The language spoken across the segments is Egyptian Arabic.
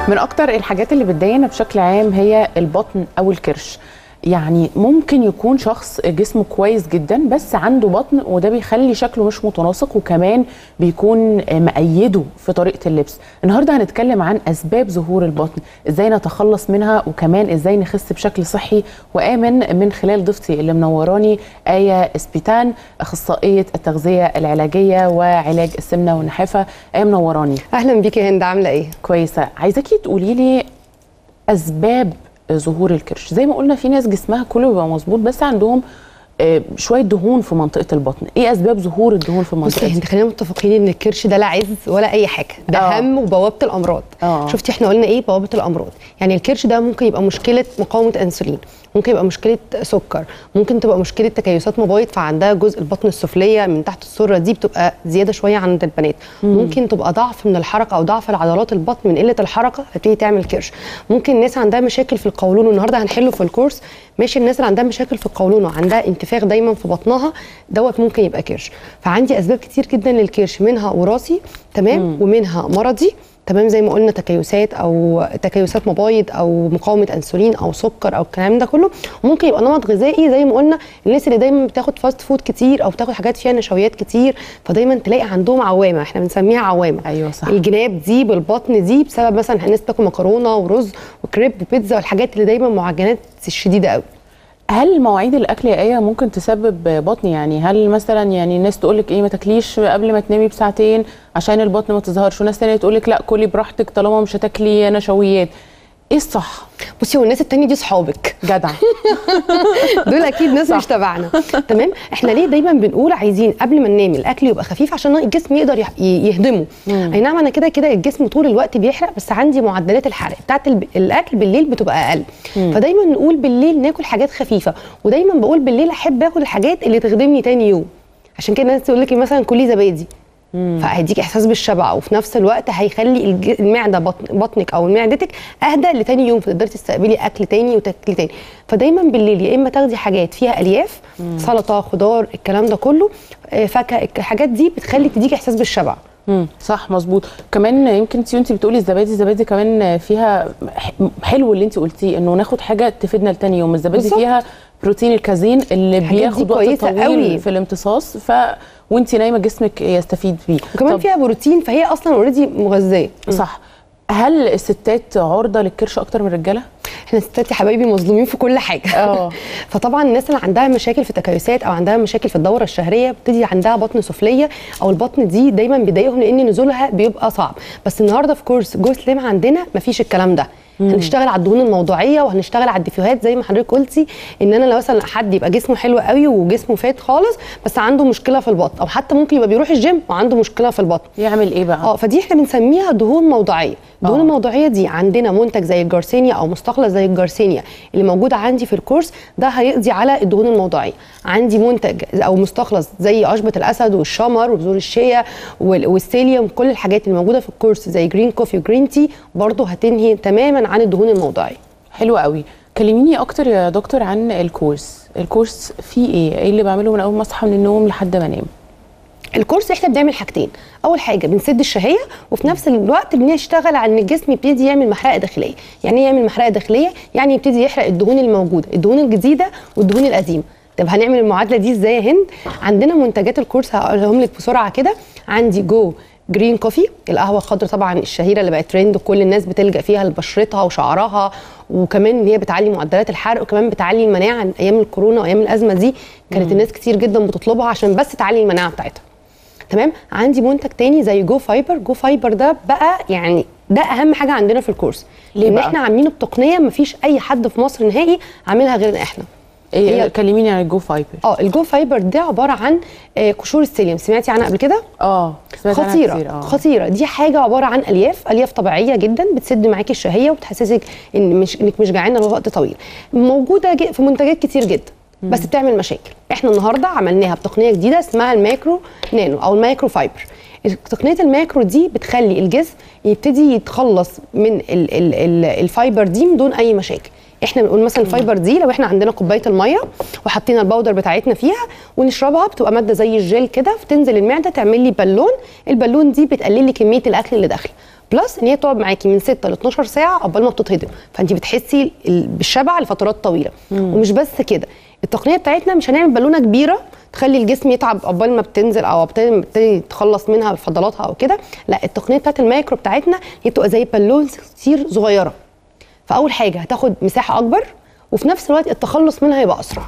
من اكتر الحاجات اللي بتضايقنا بشكل عام هي البطن او الكرش يعني ممكن يكون شخص جسمه كويس جدا بس عنده بطن وده بيخلي شكله مش متناسق وكمان بيكون مأيده في طريقة اللبس النهاردة هنتكلم عن أسباب ظهور البطن إزاي نتخلص منها وكمان إزاي نخس بشكل صحي وآمن من خلال ضيفتي اللي منوراني آية اسبيتان أخصائية التغذية العلاجية وعلاج السمنة والنحافة آية منوراني اهلا بيكي هند عامله ايه كويسة عايزاكي تقولي لي أسباب ظهور الكرش زي ما قلنا في ناس جسمها كله بيبقى مظبوط بس عندهم آه، شويه دهون في منطقه البطن ايه اسباب ظهور الدهون في بصي المنطقه احنا دي خلينا متفقين ان الكرش ده لا عز ولا اي حاجه ده آه. هم وبوابه الامراض آه. شفتي احنا قلنا ايه بوابه الامراض يعني الكرش ده ممكن يبقى مشكله مقاومه انسولين ممكن يبقى مشكله سكر ممكن تبقى مشكله تكيسات مبايض فعندها جزء البطن السفليه من تحت السره دي بتبقى زياده شويه عند البنات ممكن تبقى ضعف من الحركه او ضعف العضلات البطن من قله الحركه هتبتدي تعمل كرش ممكن الناس عندها مشاكل في القولون والنهارده هنحله في الكورس ماشي الناس اللي عندها مشاكل في القولون وعندها انتفاخ دايما في بطنها دوت ممكن يبقى كرش فعندي اسباب كتير جدا للكرش منها وراثي تمام ومنها مرضي تمام زي ما قلنا تكيسات او تكيسات مبايض او مقاومه انسولين او سكر او الكلام ده كله وممكن يبقى نمط غذائي زي ما قلنا الناس اللي دايما بتاخد فاست فود كتير او بتاخد حاجات فيها نشويات كتير فدايما تلاقي عندهم عوامه احنا بنسميها عوامه ايوه صح الجناب دي بالبطن دي بسبب مثلا الناس بتاكل مكرونه ورز وكريب وبيتزا والحاجات اللي دايما معجنات الشديده قوي هل مواعيد الاكل يا ايه ممكن تسبب بطن يعني هل مثلا يعني الناس تقول لك ايه ما تاكليش قبل ما تنامي بساعتين عشان البطن ما تظهرش وناس تانية تقول لك لا كلي براحتك طالما مش هتاكلي نشويات ايه الصح بصي هو الناس التانية دي صحابك جدع دول اكيد ناس صح. مش تبعنا تمام احنا ليه دايما بنقول عايزين قبل ما ننام الاكل يبقى خفيف عشان الجسم يقدر يح- ي- يهضمه اي نعم انا كده كده الجسم طول الوقت بيحرق بس عندي معدلات الحرق بتاعت الب- الاكل بالليل بتبقى اقل فدايما نقول بالليل ناكل حاجات خفيفه ودايما بقول بالليل احب اكل الحاجات اللي تخدمني تاني يوم عشان كده الناس تقول لك مثلا كلي زبادي فهيديك احساس بالشبع وفي نفس الوقت هيخلي الج- المعده بطن بطنك او معدتك اهدى لتاني يوم فتقدري تستقبلي اكل تاني وتاكلي تاني فدايما بالليل يا اما تاخدي حاجات فيها الياف سلطه خضار الكلام ده كله آه، فاكهه الحاجات دي بتخلي تديك احساس بالشبع مم. صح مظبوط كمان يمكن انت وانت بتقولي الزبادي الزبادي كمان فيها ح- حلو اللي انت قلتيه انه ناخد حاجه تفيدنا لتاني يوم الزبادي بالظبط. فيها بروتين الكازين اللي الحاجات دي بياخد وقت كويسة طويل قوي. في الامتصاص ف وانت نايمه جسمك يستفيد بيه وكمان طب فيها بروتين فهي اصلا اوريدي مغذيه صح هل الستات عرضه للكرش اكتر من الرجاله احنا الستات يا حبايبي مظلومين في كل حاجه اه. فطبعا الناس اللي عندها مشاكل في التكيسات او عندها مشاكل في الدوره الشهريه بتدي عندها بطن سفليه او البطن دي دايما بيضايقهم لان نزولها بيبقى صعب بس النهارده في كورس جو سليم عندنا مفيش الكلام ده هنشتغل على الدهون الموضوعيه وهنشتغل على الديفيوهات زي ما حضرتك قلتي ان انا لو مثلا حد يبقى جسمه حلو قوي وجسمه فات خالص بس عنده مشكله في البطن او حتى ممكن يبقى بيروح الجيم وعنده مشكله في البطن يعمل ايه بقى اه فدي احنا بنسميها دهون موضعيه الدهون آه. الموضعيه دي عندنا منتج زي الجارسينيا او مستخلص زي الجارسينيا اللي موجود عندي في الكورس ده هيقضي على الدهون الموضعيه عندي منتج او مستخلص زي عشبه الاسد والشمر وبذور الشيا وال- والسيليوم كل الحاجات اللي موجوده في الكورس زي جرين كوفي وجرين تي برضه هتنهي تماما عن الدهون الموضعيه حلو قوي كلميني اكتر يا دكتور عن الكورس الكورس فيه ايه ايه اللي بعمله من اول ما اصحى من النوم لحد ما انام الكورس احنا بنعمل حاجتين اول حاجه بنسد الشهيه وفي نفس الوقت بنشتغل على ان الجسم يبتدي يعمل محرقه داخليه يعني ايه يعمل محرقه داخليه يعني يبتدي يحرق الدهون الموجوده الدهون الجديده والدهون القديمه طب هنعمل المعادله دي ازاي يا هند عندنا منتجات الكورس هقولهم لك بسرعه كده عندي جو جرين كوفي القهوه الخضراء طبعا الشهيره اللي بقت ترند وكل الناس بتلجا فيها لبشرتها وشعرها وكمان ان هي بتعلي معدلات الحرق وكمان بتعلي المناعه ايام الكورونا وايام الازمه دي كانت الناس كتير جدا بتطلبها عشان بس تعلي المناعه بتاعتها تمام عندي منتج تاني زي جو فايبر جو فايبر ده بقى يعني ده اهم حاجه عندنا في الكورس ليه ان بقى؟ احنا عاملينه بتقنيه مفيش اي حد في مصر نهائي عاملها غيرنا احنا إيه هي- كلميني عن الجو فايبر اه الجو فايبر ده عباره عن آه، قشور السيليوم سمعتي عنها قبل كده اه سمعت عنها خطيره كتير، آه. خطيره دي حاجه عباره عن الياف الياف طبيعيه جدا بتسد معاكي الشهيه وبتحسسك ان مش انك مش جعانه لوقت طويل موجوده ج- في منتجات كتير جدا بس بتعمل مشاكل احنا النهارده عملناها بتقنيه جديده اسمها الماكرو نانو او المايكرو فايبر تقنيه الماكرو دي بتخلي الجسم يبتدي يتخلص من ال ال ال الفايبر دي من دون اي مشاكل احنا بنقول مثلا الفايبر دي لو احنا عندنا كوبايه الميه وحطينا الباودر بتاعتنا فيها ونشربها بتبقى ماده زي الجل كده فتنزل المعده تعمل لي بالون البالون دي بتقلل لي كميه الاكل اللي داخله بلس ان هي تقعد معاكي من 6 ل 12 ساعه قبل ما بتتهضم فانت بتحسي ال- بالشبع لفترات طويله ومش بس كده التقنيه بتاعتنا مش هنعمل بالونه كبيره تخلي الجسم يتعب قبل ما بتنزل او بتبتدي بتبتدي تخلص منها فضلاتها او كده لا التقنيه بتاعت المايكرو بتاعتنا هي بتبقى زي بالون كتير صغيره فاول حاجه هتاخد مساحه اكبر وفي نفس الوقت التخلص منها يبقى اسرع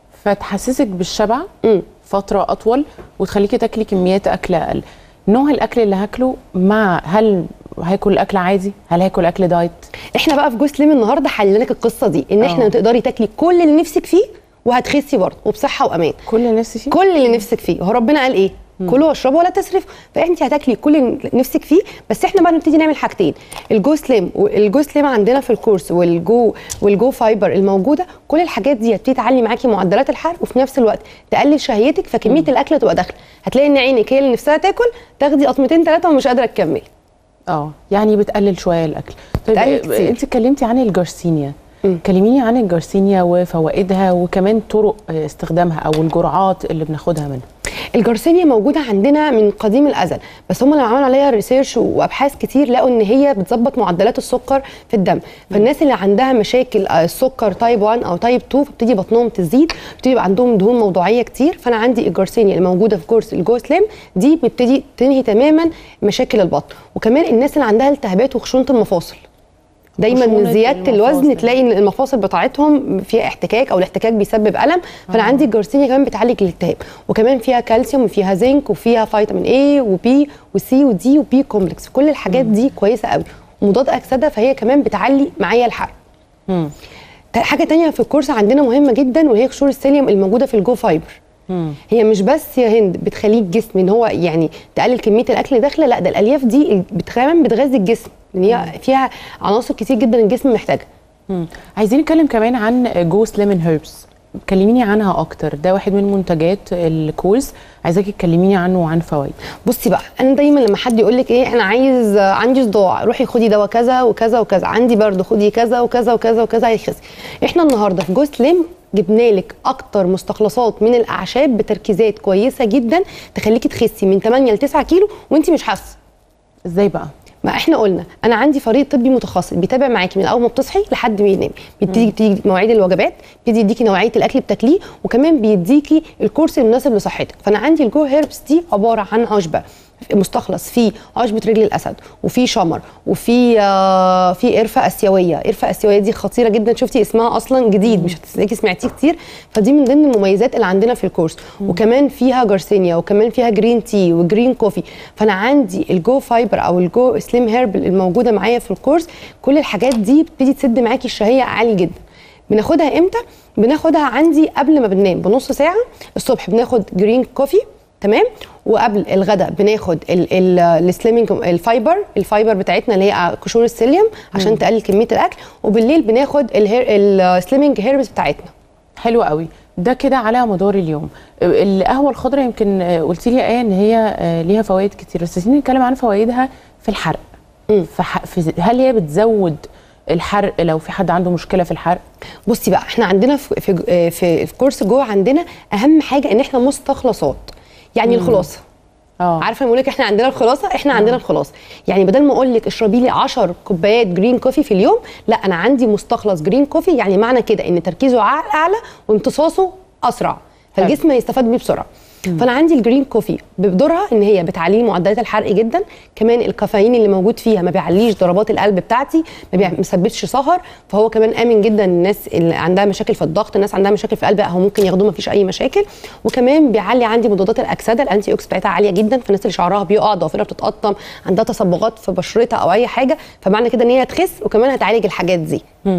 فتحسسك بالشبع مم. فتره اطول وتخليكي تاكلي كميات اكل اقل نوع الاكل اللي هاكله مع هل هاكل اكل عادي هل هاكل اكل دايت احنا بقى في جوز ليم النهارده حللنا لك القصه دي ان احنا آه. تقدري تاكلي كل اللي نفسك فيه وهتخسي برضه وبصحه وامان كل نفسي فيه كل اللي نفسك فيه هو ربنا قال ايه كلوا واشربوا ولا تسرفوا فانت هتاكلي كل اللي نفسك فيه بس احنا بقى نبتدي نعمل حاجتين الجو سليم والجو سليم عندنا في الكورس والجو والجو فايبر الموجوده كل الحاجات دي هتبتدي تعلي معاكي معدلات الحرق وفي نفس الوقت تقلل شهيتك فكميه الاكل تبقى داخله هتلاقي ان عينك هي اللي نفسها تاكل تاخدي قطمتين ثلاثه ومش قادره تكملي اه يعني بتقلل شويه الاكل طيب بتقلل آه، كتير. انت اتكلمتي عن الجارسينيا مم. كلميني عن الجارسينيا وفوائدها وكمان طرق آه، استخدامها او الجرعات اللي بناخدها منها الجارسينيا موجوده عندنا من قديم الازل بس هم لما عملوا عليها ريسيرش وابحاث كتير لقوا ان هي بتظبط معدلات السكر في الدم فالناس اللي عندها مشاكل آه، السكر تايب 1 او تايب 2 فبتدي بطنهم تزيد بتبتدي يبقى عندهم دهون موضوعيه كتير فانا عندي الجارسينيا اللي موجوده في كورس الجو سليم دي بتبتدي تنهي تماما مشاكل البطن وكمان الناس اللي عندها التهابات وخشونه المفاصل دايما خشونة من زياده الوزن المفاصل. تلاقي ان المفاصل بتاعتهم فيها احتكاك او الاحتكاك بيسبب الم فانا عندي الجارسينيا كمان بتعالج الالتهاب وكمان فيها كالسيوم وفيها زنك وفيها فيتامين اي وبي وسي ودي وبي كومبلكس كل الحاجات دي كويسه قوي ومضاد اكسده فهي كمان بتعلي معايا الحرق مم. تا- حاجه تانية في الكورس عندنا مهمه جدا وهي قشور السيليوم الموجوده في الجو فايبر مم. هي مش بس يا هند بتخليك جسم ان هو يعني تقلل كميه الاكل اللي داخله لا ده الالياف دي ال- بت- كمان بتغذي الجسم لان هي فيها عناصر كتير جدا الجسم محتاجها مم. عايزين نتكلم كمان عن جوز ليمون هيربس كلميني عنها اكتر ده واحد من منتجات الكورس عايزاكي تكلميني عنه وعن فوائد بصي بقى انا دايما لما حد يقول لك ايه انا عايز آه، عندي صداع روحي خدي دواء كذا وكذا وكذا عندي برد خدي كذا وكذا وكذا وكذا هيخس احنا النهارده في جوز ليم جبنا لك اكتر مستخلصات من الاعشاب بتركيزات كويسه جدا تخليكي تخسي من 8 ل 9 كيلو وانت مش حاسه ازاي بقى ما احنا قلنا انا عندي فريق طبي متخصص بيتابع معاكي من اول ما بتصحي لحد ما ينامي بيديكي بتيجي مواعيد الوجبات بيدي يديكي نوعيه الاكل بتاكليه وكمان بيديكي الكورس المناسب لصحتك فانا عندي الجو هيربس دي عباره عن عشبه مستخلص فيه عشبه رجل الاسد وفي شمر وفي آه في قرفه اسيويه قرفه اسيويه دي خطيره جدا شفتي اسمها اصلا جديد مش هتلاقيكي سمعتيه كتير فدي من ضمن المميزات اللي عندنا في الكورس وكمان فيها جارسينيا وكمان فيها جرين تي وجرين كوفي فانا عندي الجو فايبر او الجو سليم هيرب الموجوده معايا في الكورس كل الحاجات دي بتبتدي تسد معاكي الشهيه عالي جدا بناخدها امتى بناخدها عندي قبل ما بننام بنص ساعه الصبح بناخد جرين كوفي تمام وقبل الغداء بناخد ال- ال- السليمنج الفايبر الفايبر بتاعتنا اللي هي قشور السيليوم عشان تقلل كميه الاكل وبالليل بناخد الهير السليمنج هيربس بتاعتنا حلو قوي ده كده على مدار اليوم القهوه الخضراء يمكن قلت لي ايه ان هي آه، ليها فوائد كتير بس عايزين نتكلم عن فوائدها في الحرق مم. فح- في هل هي بتزود الحرق لو في حد عنده مشكله في الحرق بصي بقى احنا عندنا في في في, في كورس جوه عندنا اهم حاجه ان احنا مستخلصات يعني الخلاصه اه عارفه بقول لك احنا عندنا الخلاصه احنا عندنا الخلاصه يعني بدل ما اقول لك اشربي لي 10 كوبايات جرين كوفي في اليوم لا انا عندي مستخلص جرين كوفي يعني معنى كده ان تركيزه أع- اعلى وامتصاصه اسرع فالجسم هيستفاد بيه بسرعه فانا عندي الجرين كوفي بدورها ان هي بتعلي لي معدلات الحرق جدا كمان الكافيين اللي موجود فيها ما بيعليش ضربات القلب بتاعتي ما بيسببش سهر فهو كمان امن جدا الناس اللي عندها مشاكل في الضغط الناس عندها مشاكل في القلب هو ممكن ياخدوه ما فيش اي مشاكل وكمان بيعلي عندي مضادات الاكسده الانتي اوكس بتاعتها عاليه جدا فالناس اللي شعرها بيقع ضوافرها بتتقطم عندها تصبغات في بشرتها او اي حاجه فمعنى كده ان هي هتخس وكمان هتعالج الحاجات دي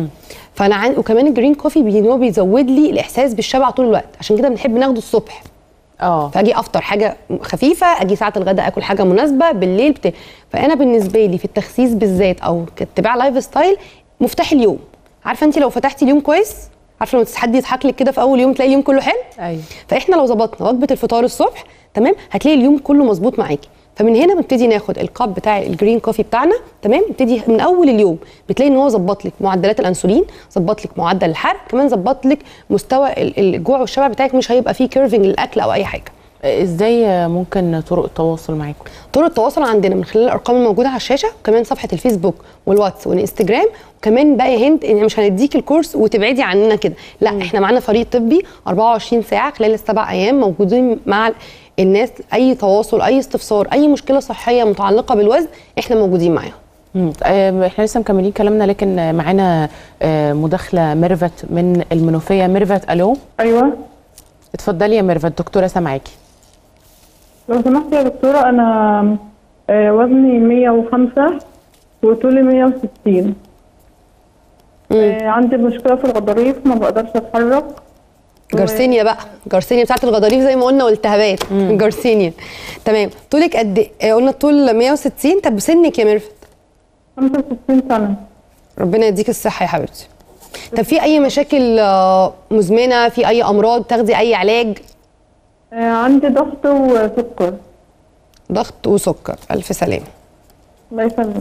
فانا عن... وكمان الجرين كوفي بي... إن هو بيزود لي الاحساس بالشبع طول الوقت عشان كده بنحب ناخده الصبح اه فاجي افطر حاجه خفيفه اجي ساعه الغداء اكل حاجه مناسبه بالليل بت... فانا بالنسبه لي في التخسيس بالذات او كاتباع لايف ستايل مفتاح اليوم عارفه انت لو فتحتي اليوم كويس عارفه لما حد يضحك لك كده في اول يوم تلاقي اليوم كله حلو ايوه فاحنا لو ظبطنا وجبه الفطار الصبح تمام هتلاقي اليوم كله مظبوط معاكي فمن هنا بنبتدي ناخد القاب بتاع الجرين كوفي بتاعنا تمام نبتدي من اول اليوم بتلاقي ان هو ظبط لك معدلات الانسولين ظبط لك معدل الحرق كمان ظبط لك مستوى ال- الجوع والشبع بتاعك مش هيبقى فيه كيرفنج للاكل او اي حاجه ازاي ممكن طرق التواصل معاكم طرق التواصل عندنا من خلال الارقام الموجوده على الشاشه وكمان صفحه الفيسبوك والواتس والانستجرام وكمان بقى هند ان مش هنديك الكورس وتبعدي عننا كده لا احنا معانا فريق طبي 24 ساعه خلال السبع ايام موجودين مع الناس اي تواصل اي استفسار اي مشكله صحيه متعلقه بالوزن احنا موجودين معاهم مم. آه، احنا لسه مكملين كلامنا لكن آه، معانا آه، مداخله ميرفت من المنوفيه ميرفت الو ايوه اتفضلي يا ميرفت دكتوره سامعاكي لو سمحت يا دكتوره انا آه، وزني 105 وطولي 160 آه، عندي مشكله في الغضاريف ما بقدرش اتحرك جارسينيا بقى جارسينيا بتاعت الغضاريف زي ما قلنا والتهابات جارسينيا تمام طولك قد ايه آه، قلنا الطول 160 طب سنك يا ميرفت 65 سنه ربنا يديك الصحة يا حبيبتي طب في أي مشاكل آه، مزمنة في أي أمراض تاخدي أي علاج آه، عندي ضغط وسكر ضغط وسكر ألف سلامة الله يسلمك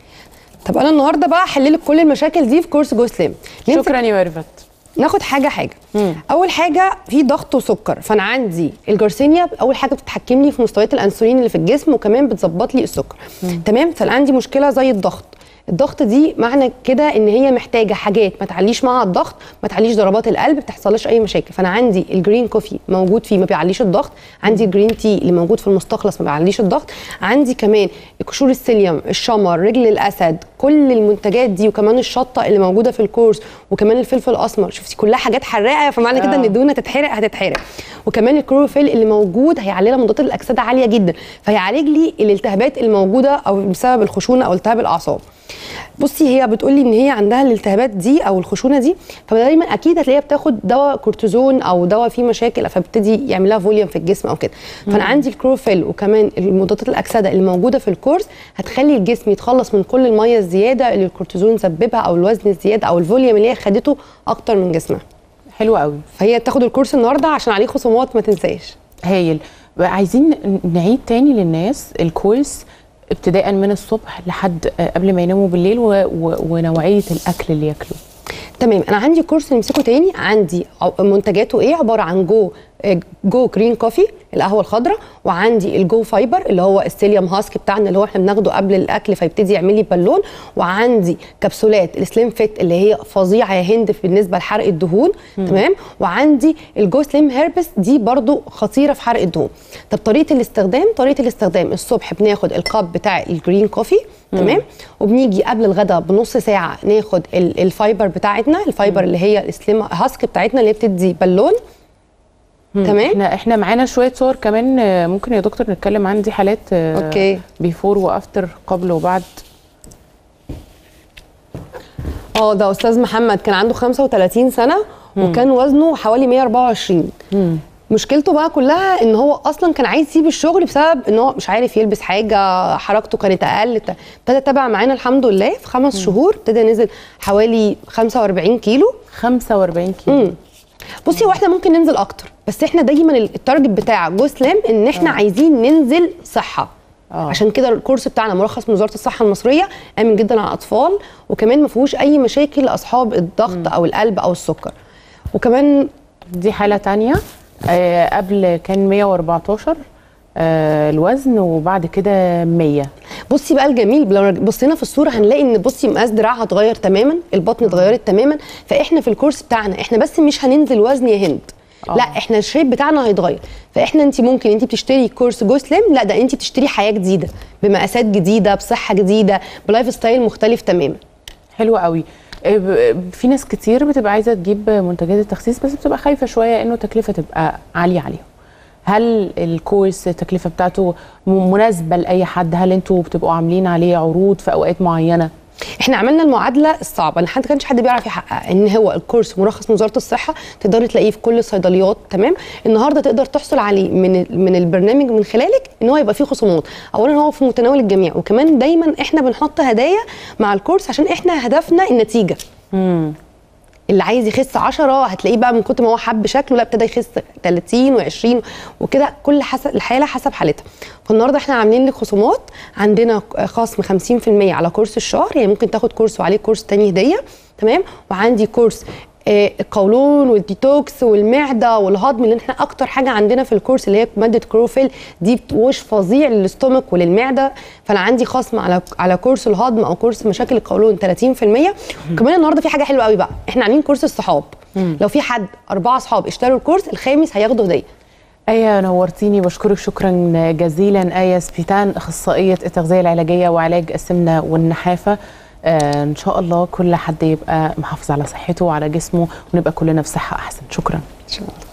طب أنا النهاردة بقى هحللك كل المشاكل دي في كورس جو سليم نمسك- شكرا يا ميرفت ناخد حاجة حاجة مم. أول حاجة في ضغط وسكر فأنا عندي الجارسينيا أول حاجة بتتحكم لي في مستويات الأنسولين اللي في الجسم وكمان بتظبط لي السكر تمام فأنا عندي مشكلة زي الضغط الضغط دي معنى كده ان هي محتاجه حاجات ما تعليش معاها الضغط ما تعليش ضربات القلب ما تحصلش اي مشاكل فانا عندي الجرين كوفي موجود فيه ما بيعليش الضغط عندي الجرين تي اللي موجود في المستخلص ما بيعليش الضغط عندي كمان قشور السيليوم الشمر رجل الاسد كل المنتجات دي وكمان الشطه اللي موجوده في الكورس وكمان الفلفل الاسمر شفتي كلها حاجات حراقه فمعنى كده آه. ان الدهون هتتحرق هتتحرق وكمان الكلوروفيل اللي موجود هيعلي لها مضادات الاكسده عاليه جدا فهيعالج لي الالتهابات الموجوده او بسبب الخشونه او التهاب الاعصاب بصي هي بتقول لي ان هي عندها الالتهابات دي او الخشونه دي فدايما اكيد هتلاقيها بتاخد دواء كورتيزون او دواء فيه مشاكل فبتدي يعمل لها فوليوم في الجسم او كده فانا عندي الكلوروفيل وكمان المضادات الاكسده اللي موجوده في الكورس هتخلي الجسم يتخلص من كل الميه الزياده اللي الكورتيزون سببها او الوزن الزياده او الفوليوم اللي هي خدته اكتر من جسمها حلو قوي فهي تاخد الكورس النهارده عشان عليه خصومات ما تنساش هايل بقى عايزين نعيد تاني للناس الكورس ابتداء من الصبح لحد آه، قبل ما يناموا بالليل و... و... ونوعيه الاكل اللي ياكلوه تمام انا عندي كورس نمسكه تاني عندي ع- منتجاته ايه عباره عن جو آه، جو جرين كوفي القهوه الخضراء وعندي الجو فايبر اللي هو السيليوم هاسك بتاعنا اللي هو احنا بناخده قبل الاكل فيبتدي يعمل لي بالون وعندي كبسولات السليم فيت اللي هي فظيعه يا هند بالنسبه لحرق الدهون تمام وعندي الجو سليم هيربس دي برضو خطيره في حرق الدهون طب طريقه الاستخدام طريقه الاستخدام الصبح بناخد القاب بتاع الجرين كوفي تمام وبنيجي قبل الغداء بنص ساعه ناخد ال- الفايبر بتاعتنا الفايبر اللي هي السليم هاسك بتاعتنا اللي هي بتدي بالون تمام احنا احنا معانا شويه صور كمان آه، ممكن يا دكتور نتكلم عن دي حالات أوكي. بيفور وافتر قبل وبعد اه ده استاذ محمد كان عنده 35 سنه وكان وزنه حوالي 124 مشكلته بقى كلها ان هو اصلا كان عايز يسيب الشغل بسبب ان هو مش عارف يلبس حاجه حركته كانت اقل ت- ابتدى يتابع معانا الحمد لله في خمس شهور ابتدى نزل حوالي 45 كيلو 45 كيلو مم. بصي هو احنا ممكن ننزل اكتر بس احنا دايما ال- التارجت بتاع جو سلام ان احنا عايزين ننزل صحه آه. عشان كده الكورس بتاعنا مرخص من وزاره الصحه المصريه امن جدا على الاطفال وكمان ما فيهوش اي مشاكل لاصحاب الضغط او القلب او السكر وكمان دي حاله تانية آه قبل كان 114 آه الوزن وبعد كده 100 بصي بقى الجميل لو بصينا في الصوره هنلاقي ان بصي مقاس دراعها اتغير تماما البطن اتغيرت تماما فاحنا في الكورس بتاعنا احنا بس مش هننزل وزن يا هند آه. لا احنا الشيب بتاعنا هيتغير فاحنا انت ممكن انت بتشتري كورس جو سليم لا ده انت بتشتري حياه جديده بمقاسات جديده بصحه جديده بلايف ستايل مختلف تماما حلو قوي آه، ب- في ناس كتير بتبقى عايزه تجيب منتجات التخسيس بس بتبقى خايفه شويه انه التكلفه تبقى عاليه عليهم هل الكورس التكلفه بتاعته م- مناسبه لاي حد هل انتوا بتبقوا عاملين عليه عروض في اوقات معينه احنا عملنا المعادله الصعبه ان حد كانش حد بيعرف يحققها ان هو الكورس مرخص من وزاره الصحه تقدري تلاقيه في كل الصيدليات تمام النهارده تقدر تحصل عليه من من البرنامج من خلالك ان هو يبقى فيه خصومات اولا هو في متناول الجميع وكمان دايما احنا بنحط هدايا مع الكورس عشان احنا هدفنا النتيجه امم اللي عايز يخس 10 هتلاقيه بقى من كتر ما هو حب شكله لا ابتدى يخس 30 و20 وكده كل حسب الحاله حسب حالتها فالنهارده احنا عاملين لك خصومات عندنا خصم 50% على كورس الشهر يعني ممكن تاخد كورس وعليه كورس تاني هديه تمام وعندي كورس آه، القولون والديتوكس والمعده والهضم اللي احنا اكتر حاجه عندنا في الكورس اللي هي ماده كروفيل دي بتوش فظيع للاستومك وللمعده فانا عندي خصم على على كورس الهضم او كورس مشاكل القولون 30% وكمان النهارده في حاجه حلوه قوي بقى احنا عاملين كورس الصحاب لو في حد اربعه اصحاب اشتروا الكورس الخامس هياخدوا هديه آية نورتيني بشكرك شكرا جزيلا آية سبيتان أخصائية التغذية العلاجية وعلاج السمنة والنحافة آه إن شاء الله كل حد يبقى محافظ على صحته وعلى جسمه ونبقى كلنا في صحة أحسن شكرا ان شاء الله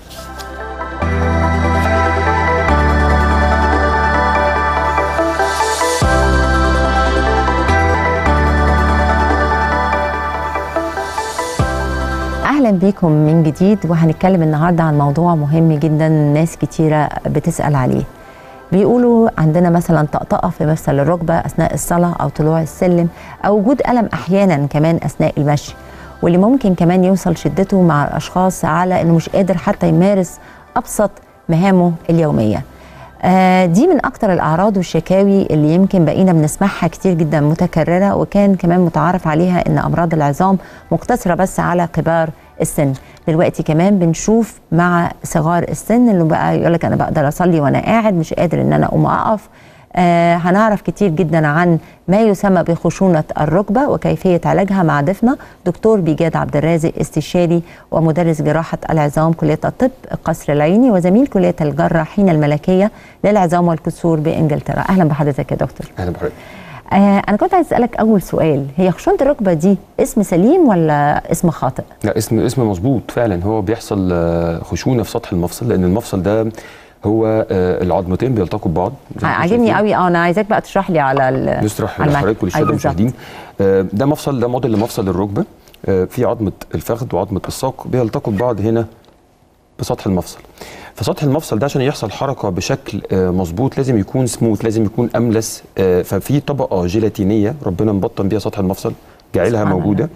اهلا بيكم من جديد وهنتكلم النهارده عن موضوع مهم جدا ناس كتيره بتسال عليه بيقولوا عندنا مثلا طقطقه في مفصل الركبه اثناء الصلاه او طلوع السلم او وجود الم احيانا كمان اثناء المشي واللي ممكن كمان يوصل شدته مع الاشخاص على انه مش قادر حتى يمارس ابسط مهامه اليوميه آه، دي من اكتر الاعراض والشكاوي اللي يمكن بقينا بنسمعها كتير جدا متكرره وكان كمان متعارف عليها ان امراض العظام مقتصره بس على كبار السن دلوقتي كمان بنشوف مع صغار السن اللي بقى يقول لك انا بقدر اصلي وانا قاعد مش قادر ان انا اقوم اقف آه هنعرف كتير جدا عن ما يسمى بخشونة الركبة وكيفية علاجها مع ضيفنا دكتور بيجاد عبد الرازق استشاري ومدرس جراحة العظام كلية الطب القصر العيني وزميل كلية الجراحين الملكية للعظام والكسور بإنجلترا أهلا بحضرتك يا دكتور اهلا بحضرتك آه أنا كنت عايز أسألك أول سؤال هي خشونة الركبة دي اسم سليم ولا اسم خاطئ؟ لا اسم اسم مظبوط فعلا هو بيحصل آه، خشونه في سطح المفصل لان المفصل ده هو آه، العظمتين بيلتقوا ببعض زي ما احنا عاجبني شايفين. قوي اه انا عايزاك بقى تشرح لي على ال نشرح على المك- لحضرتك وللساده أيوة بالظبط. المشاهدين آه، ده مفصل ده موديل لمفصل الركبه آه، في عظمه الفخذ وعظمه الساق بيلتقوا ببعض هنا بسطح المفصل فسطح المفصل ده عشان يحصل حركه بشكل آه، مظبوط لازم يكون سموث لازم يكون املس آه، ففي طبقه جيلاتينيه ربنا مبطن بيها سطح المفصل جعلها سبحان موجوده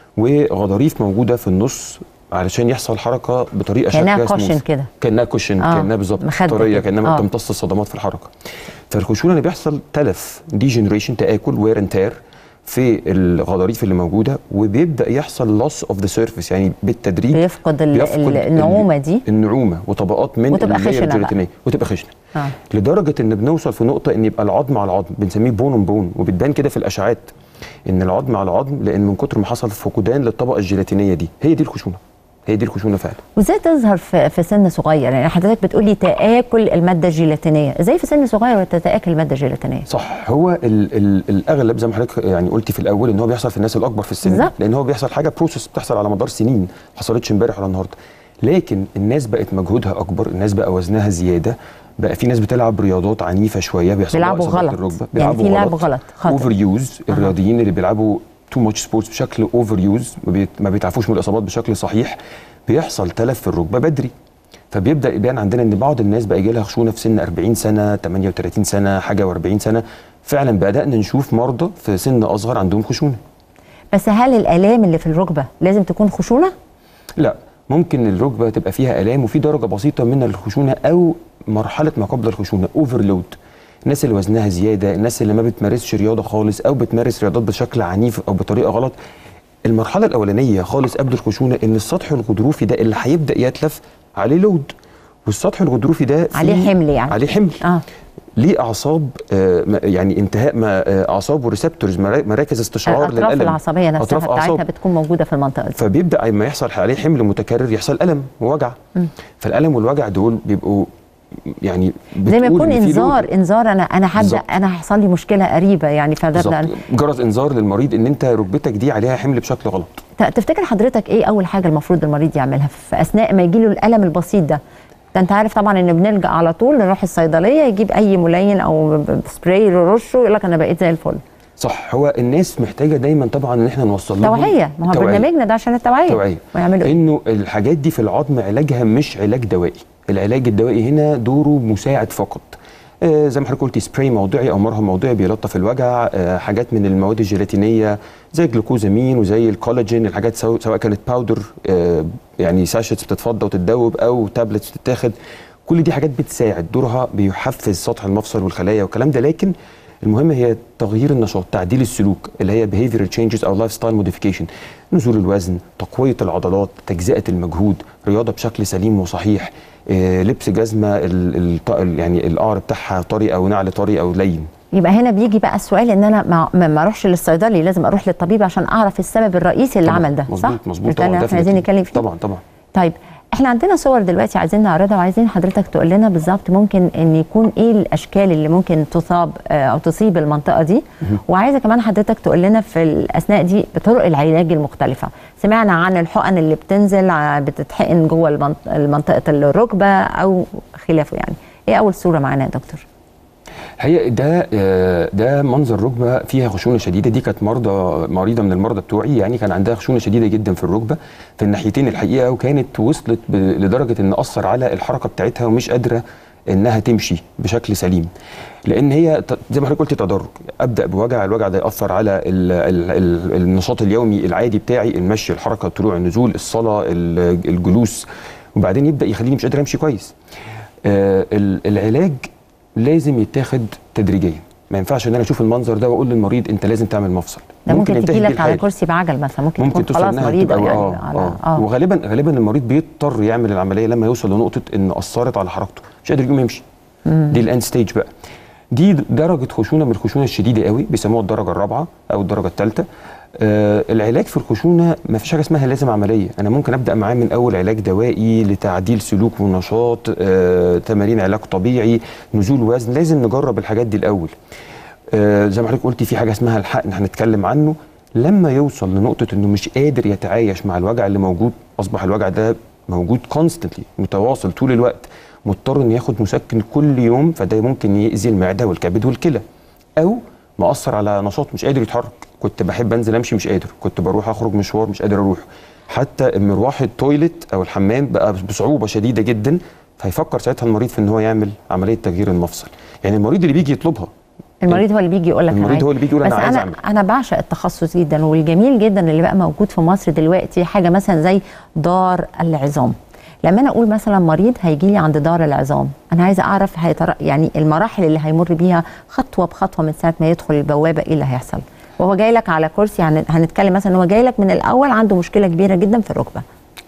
وغضاريف موجوده في النص علشان يحصل حركه بطريقه كأنها شكلها كوشن smooth. كده. كانها كوشن آه، كانها بالظبط مخدة طريه كده. كانها ما آه. بتمتص الصدمات في الحركه فالخشونه اللي بيحصل تلف ديجنريشن تاكل وير اند تير في الغضاريف اللي موجوده وبيبدا يحصل لوس اوف ذا سيرفيس يعني بالتدريج بيفقد ال- بيفقد ال- النعومة دي. النعومه وطبقات من وتبقى اللاير خشنة بقى. الجيلاتينية وتبقى خشنه آه. لدرجه ان بنوصل في نقطه ان يبقى العظم على العظم بنسميه بون اون بون وبتبان كده في الاشعاعات ان العظم على العظم لان من كتر ما حصل فقدان للطبقه الجيلاتينيه دي هي دي الخشونه هي دي الخشونه فعلا وازاي تظهر في, في سن صغير يعني حضرتك بتقولي تآكل المادة الجيلاتينية ازاي في سن صغير تتآكل المادة الجيلاتينية صح هو ال ال الاغلب زي ما حضرتك يعني قلتي في الاول ان هو بيحصل في الناس الاكبر في السن بالظبط. لان هو بيحصل حاجه بروسس بتحصل على مدار سنين ما حصلتش امبارح ولا النهارده لكن الناس بقت مجهودها اكبر الناس بقى وزنها زياده بقى في ناس بتلعب رياضات عنيفه شويه بيحصل لها بيلعبوا إصابات غلط. الركبة. يعني بيلعبوا في لعب غلط، خطأ. اوفر يوز الرياضيين اللي بيلعبوا تو ماتش سبورتس بشكل اوفر يوز ما, بيت ما بيتعافوش من الاصابات بشكل صحيح بيحصل تلف في الركبه بدري فبيبدا يبان عندنا ان بعض الناس بقى يجي لها خشونه في سن 40 سنه 38 سنه حاجه و40 سنه فعلا بدانا نشوف مرضى في سن اصغر عندهم خشونه بس هل الآلام اللي في الركبة لازم تكون خشونة؟ لا ممكن الركبه تبقى فيها الام وفي درجه بسيطه من الخشونه او مرحله ما قبل الخشونه اوفرلود الناس اللي وزنها زياده الناس اللي ما بتمارسش رياضه خالص او بتمارس رياضات بشكل عنيف او بطريقه غلط المرحله الاولانيه خالص قبل الخشونه ان السطح الغضروفي ده اللي هيبدا يتلف عليه لود والسطح الغضروفي ده فيه- عليه حمل يعني. عليه حمل اه ليه اعصاب آه م- يعني انتهاء ما آه اعصاب وريسبتورز مراكز استشعار الأطراف للالم العصبية نفسها أطراف بتاعتها أعصاب. بتكون موجودة في المنطقة دي فبيبدا لما يحصل عليه حمل متكرر يحصل الم ووجع فالالم والوجع دول بيبقوا يعني زي ما بتقول يكون إن في انذار لود. انذار انا انا هبدا بالظبط. انا هيحصل لي مشكله قريبه يعني فببدا بالظبط جرس انذار للمريض ان انت ركبتك دي عليها حمل بشكل غلط ت- تفتكر حضرتك ايه اول حاجه المفروض المريض يعملها في اثناء ما يجي له الالم البسيط ده ده انت عارف طبعا ان بنلجا على طول نروح الصيدليه يجيب اي ملين او ب- ب- سبراي يرشه يقول لك انا بقيت زي الفل صح هو الناس محتاجه دايما طبعا ان احنا نوصل لهم توعيه ما هو توعية. برنامجنا ده عشان التوعيه توعيه ويعملوا ايه انه الحاجات دي في العظم علاجها مش علاج دوائي العلاج الدوائي هنا دوره مساعد فقط آه، زي ما حضرتك قلتي سبراي موضعي او مرهم موضعي بيلطف الوجع آه، حاجات من المواد الجيلاتينيه زي الجلوكوزامين وزي الكولاجين الحاجات سواء سواء كانت باودر آه، يعني ساشيتس بتتفضى وتتذوب او تابلتس بتتاخد كل دي حاجات بتساعد دورها بيحفز سطح المفصل والخلايا والكلام ده لكن المهم هي تغيير النشاط تعديل السلوك اللي هي behavioral changes او لايف ستايل موديفيكيشن نزول الوزن تقويه العضلات تجزئه المجهود رياضه بشكل سليم وصحيح آه، لبس جزمه ال- الط- ال- يعني القعر بتاعها طري او نعل طري او لين يبقى هنا بيجي بقى السؤال ان انا ما- ما ما اروحش للصيدلي لازم اروح للطبيب عشان اعرف السبب الرئيسي اللي طبعاً، عمل ده صح؟ مظبوط مظبوط مش ده اللي طبعا احنا عايزين definitely. نتكلم فيه طبعا طبعا طيب احنا عندنا صور دلوقتي عايزين نعرضها وعايزين حضرتك تقول لنا بالظبط ممكن ان يكون ايه الاشكال اللي ممكن تصاب آه، او تصيب المنطقه دي وعايزه كمان حضرتك تقول لنا في الاثناء دي بطرق العلاج المختلفه سمعنا عن الحقن اللي بتنزل ع- بتتحقن جوه المنط- منطقه الركبه او خلافه يعني ايه اول صوره معانا يا دكتور هي ده آه، ده منظر ركبه فيها خشونه شديده دي كانت مرضى مريضه من المرضى بتوعي يعني كان عندها خشونه شديده جدا في الركبه في الناحيتين الحقيقه وكانت وصلت ب- لدرجه ان اثر على الحركه بتاعتها ومش قادره انها تمشي بشكل سليم لان هي ت- زي ما حضرتك قلت تدرج ابدا بوجع الوجع ده ياثر على ال ال ال النشاط اليومي العادي بتاعي المشي الحركه الطلوع النزول الصلاه ال- الجلوس وبعدين يبدا يخليني مش قادر امشي كويس آه، ال- العلاج لازم يتاخد تدريجيا ما ينفعش ان انا اشوف المنظر ده واقول للمريض انت لازم تعمل مفصل ده ممكن ينتهي تجي بيه لك على الحال. كرسي بعجل مثلا ممكن, ممكن تكون توصل خلاص انها مريضه تبقى يعني آه على آه. اه وغالبا غالبا المريض بيضطر يعمل العمليه لما يوصل لنقطه ان اثرت على حركته مش قادر يقوم يمشي دي الاند ستيج بقى دي درجه خشونه من الخشونه الشديده قوي بيسموها الدرجه الرابعه او الدرجه الثالثه آه العلاج في الخشونه ما فيش حاجه اسمها لازم عمليه انا ممكن ابدا معاه من اول علاج دوائي لتعديل سلوك ونشاط آه تمارين علاج طبيعي نزول وزن لازم نجرب الحاجات دي الاول آه زي ما حضرتك قلتي في حاجه اسمها الحقن هنتكلم عنه لما يوصل لنقطه انه مش قادر يتعايش مع الوجع اللي موجود اصبح الوجع ده موجود كونستنتلي متواصل طول الوقت مضطر انه ياخد مسكن كل يوم فده ممكن يأذي المعده والكبد والكلى او مأثر على نشاط مش قادر يتحرك كنت بحب انزل امشي مش قادر كنت بروح اخرج مشوار مش قادر اروح حتى مروح التويلت او الحمام بقى بصعوبه شديده جدا فيفكر ساعتها المريض في ان هو يعمل عمليه تغيير المفصل يعني المريض اللي بيجي يطلبها المريض هو اللي بيجي يقول لك أنا المريض عايز. هو اللي بيجي يقول بس أنا عايز انا أعمل. انا بعشق التخصص جدا والجميل جدا اللي بقى موجود في مصر دلوقتي حاجه مثلا زي دار العظام لما انا اقول مثلا مريض هيجي لي عند دار العظام انا عايزه اعرف هيتر... يعني المراحل اللي هيمر بيها خطوه بخطوه من ساعه ما يدخل البوابه ايه اللي هيحصل وهو جاي لك على كرسي يعني هنتكلم مثلا ان هو جاي لك من الاول عنده مشكله كبيره جدا في الركبه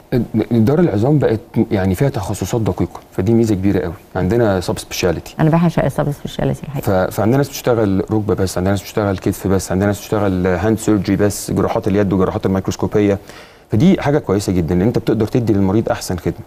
دار العظام بقت يعني فيها تخصصات دقيقه فدي ميزه كبيره قوي عندنا سب سبيشاليتي انا بعشق السب سبيشاليتي الحقيقه ف... فعندنا ناس بتشتغل ركبه بس عندنا ناس بتشتغل كتف بس عندنا ناس بتشتغل هاند سيرجري بس جراحات اليد وجراحات الميكروسكوبيه فدي حاجه كويسه جدا ان انت بتقدر تدي للمريض احسن خدمه